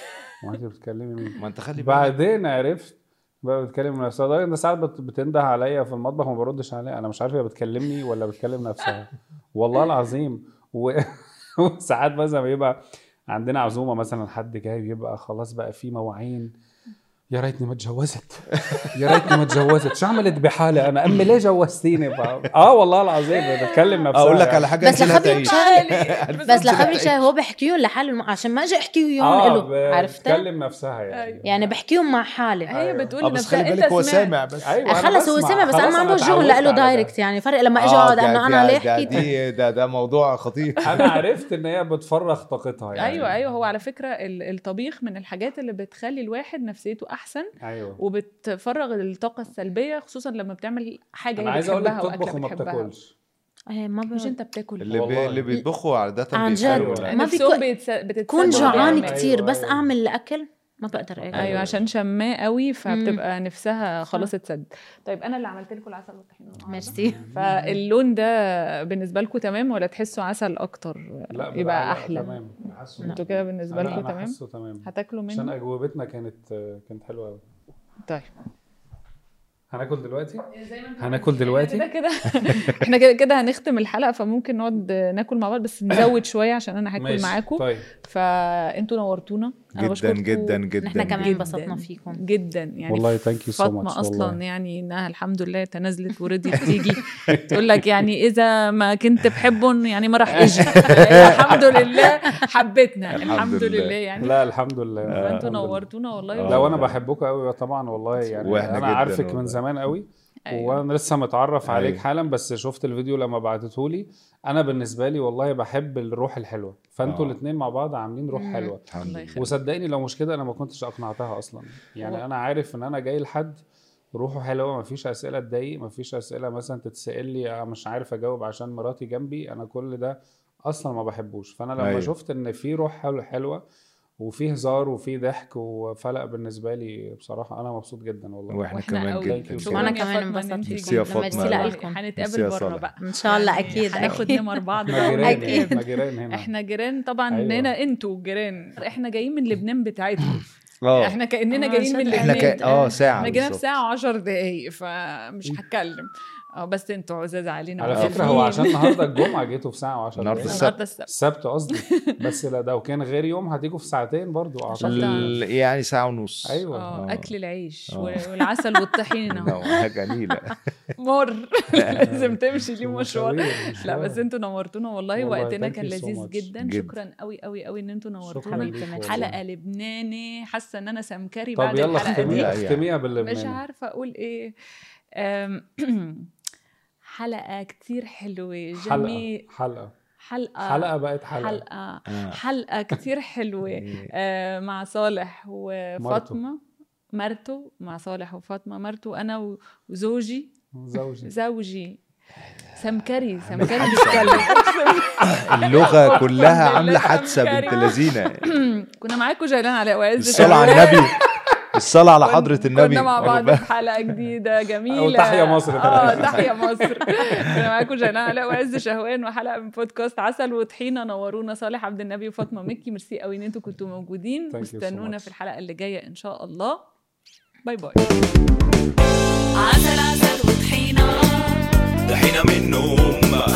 ما انت بتكلمي مين ما انت خلي بالك بعدين عرفت بقى بتكلم نفسها لدرجه ان ساعات بت- بتنده عليا في المطبخ وما بردش عليها انا مش عارف هي بتكلمني ولا بتكلم نفسها والله العظيم و... وساعات مثلا بيبقى عندنا عزومه مثلا حد جاي بيبقى خلاص بقى في مواعين يا ريتني ما اتجوزت يا ريتني ما اتجوزت شو عملت بحالي انا امي ليه جوزتيني ف- اه والله العظيم بتكلم نفسها اقول لك يعني. على حاجه بس انت لا لخبرك تعيش شغله بس لخبرك شيء هو بحكيهم لحالهم عشان ما اجي احكيهم اه له عرفت بتكلم نفسها يعني أيوة. يعني بحكيهم مع حالي هي أيوة. بتقول اه بس لنفسها خلي انت بالك هو سمعت. سامع بس ايوه أنا خلص هو بسمع. سمع بس انا خلاص ما بوجهه اتعودت له على ده. دايركت يعني فرق لما اجي آه، اقعد ده- انه انا ده- ليه ده حكيت دي ده ده موضوع خطير انا عرفت ان هي بتفرغ طاقتها يعني ايوه ايوه هو على فكره ال- الطبيخ من الحاجات اللي بتخلي الواحد نفسيته احسن ايوه وبتفرغ الطاقه السلبيه خصوصا لما بتعمل حاجه انا هي عايز اقول لك بتحبها تطبخ واكله وما بتحبها بتاكلش إيه ما ب... مش انت بتاكل اللي بي... والله. اللي بيطبخوا عاده عن بيسألوا جد. لا. ما نفسهم بيكون- بيتس... بتتسلى كون جوعان جامد. أيوة، كتير بس أيوة. اعمل الاكل ما بقدر اكل ايوه أيوة. عشان شماه قوي صح. فبتبقى نفسها خلاص اتسد طيب انا اللي عملت لكم العسل والطحينه النهاردة. ميرسي فاللون ده بالنسبه لكم تمام ولا تحسوا عسل اكتر لا يبقى لا، احلى تمام حاسه انتوا كده بالنسبه أنا- لكم أنا تمام حاسه تمام هتاكلوا عشان منه اجوبتنا كانت كانت حلوه قوي طيب هناكل دلوقتي هناكل دلوقتي كده كده احنا كده كده هنختم الحلقه فممكن نقعد ناكل مع بعض بس نزود شويه عشان انا هاكل ماشي. معاكم طيب فانتوا نورتونا انا جدا بشكركم جدا جدا نحن كمان جداً. انبسطنا فيكم جدا يعني والله thank you so فاطمه much اصلا والله. يعني انها الحمد لله تنازلت ورضيت تيجي تقول لك يعني اذا ما كنت بحبهم يعني ما راح اجي الحمد لله حبتنا الحمد الحمد لله. لله يعني لا الحمد لله فانتوا الحمد لله. نورتونا والله آه. لا وانا بحبكم قوي طبعا والله يعني وإحنا انا جداً عارفك والله. من زمان قوي أيوة. وانا لسه متعرف عليك أيوة. حالا بس شفت الفيديو لما بعتته لي انا بالنسبه لي والله بحب الروح الحلوه فانتوا آه. الاثنين مع بعض عاملين روح مم. حلوه الحمد الله لله يخليك. وصدقني لو مش كده انا ما كنتش اقنعتها اصلا يعني انا عارف ان انا جاي لحد روحه حلوه مفيش اسئله تضايق مفيش اسئله مثلا تتسال لي أنا مش عارف اجاوب عشان مراتي جنبي انا كل ده اصلا ما بحبوش فانا لما أيوة. شفت ان في روح حلو- حلوه وفي هزار وفي ضحك وفلق بالنسبه لي بصراحه انا مبسوط جدا والله واحنا واحنا كمان قوي جدا. شكراً وأنا يا كمان فاطمة إن انبسطت. انتي ميرسي يا جيتي. فاطمة. ميرسي لألكم. هنتقابل ميرسي يا بره صالح. بقى ان شاء الله يعني اكيد هناخد نمر بعض احنا بقى جيران أكيد. احنا جيران هنا احنا جيران طبعا أيوة. هنا انتوا جيران احنا جايين من لبنان بتاعتكم اه احنا كاننا آه، جايين من شكراً. لبنان احنا كا... اه ساعه احنا جينا في بالظبط. ساعه و10 دقايق فمش هتكلم اه بس انتوا عزاز علينا على وعارفين. فكره هو عشان النهارده الجمعه جيتوا في ساعه و10 النهاردة دقايق. السبت. النهارده السبت السبت قصدي بس لا ده وكان غير يوم هتيجوا في ساعتين برضو اعتقد عشان تعرف. ال- يعني ساعه ونص ايوه اه آه. اكل العيش آه. والعسل والطحينه نوعها جميله مر لازم تمشي ليه مشوار مشاوير، لا مشوار. بس انتوا نورتونا والله, والله وقتنا thank كان you so لذيذ much. جدا جدا. شكرا قوي قوي قوي ان انتوا شكرا نورتونا ليك والله. حلقه لبناني حاسه ان انا سمكري طب بعد يلا الحلقه اختميها دي لا، يعني. اختميها مش باللبناني عارفه اقول ايه أم، حلقه كتير حلوه جميل حلقه حلقه حلقه حلقه بقت حلقه حلقه آه. حلقه كتير حلوه إيه. آه، مع صالح وفاطمه مرته مع صالح وفاطمه مرته انا و- وزوجي زوجي زوجي سمكري سمكري بيتكلم اللغه كلها بالله عامله حادثه سمكري. بنت لذينه كنا معاكم جيلان علاء وعز الصلاه على شوقي. النبي الصلاه على كن- حضره النبي كنا مع بعض واخد بالك؟ في حلقه جديده جميله وتحيا مصر اه كمان. تحيا مصر كنا معاكم جيلان علاء وعز شهوان وحلقه من بودكاست عسل وطحينه نورونا صالح عبد النبي وفاطمه مكي ميرسي قوي ان انتوا كنتوا موجودين Thank you so واستنونا much. في الحلقه اللي جايه ان شاء الله باي باي عسل عسل وطحينة طحينة من نوم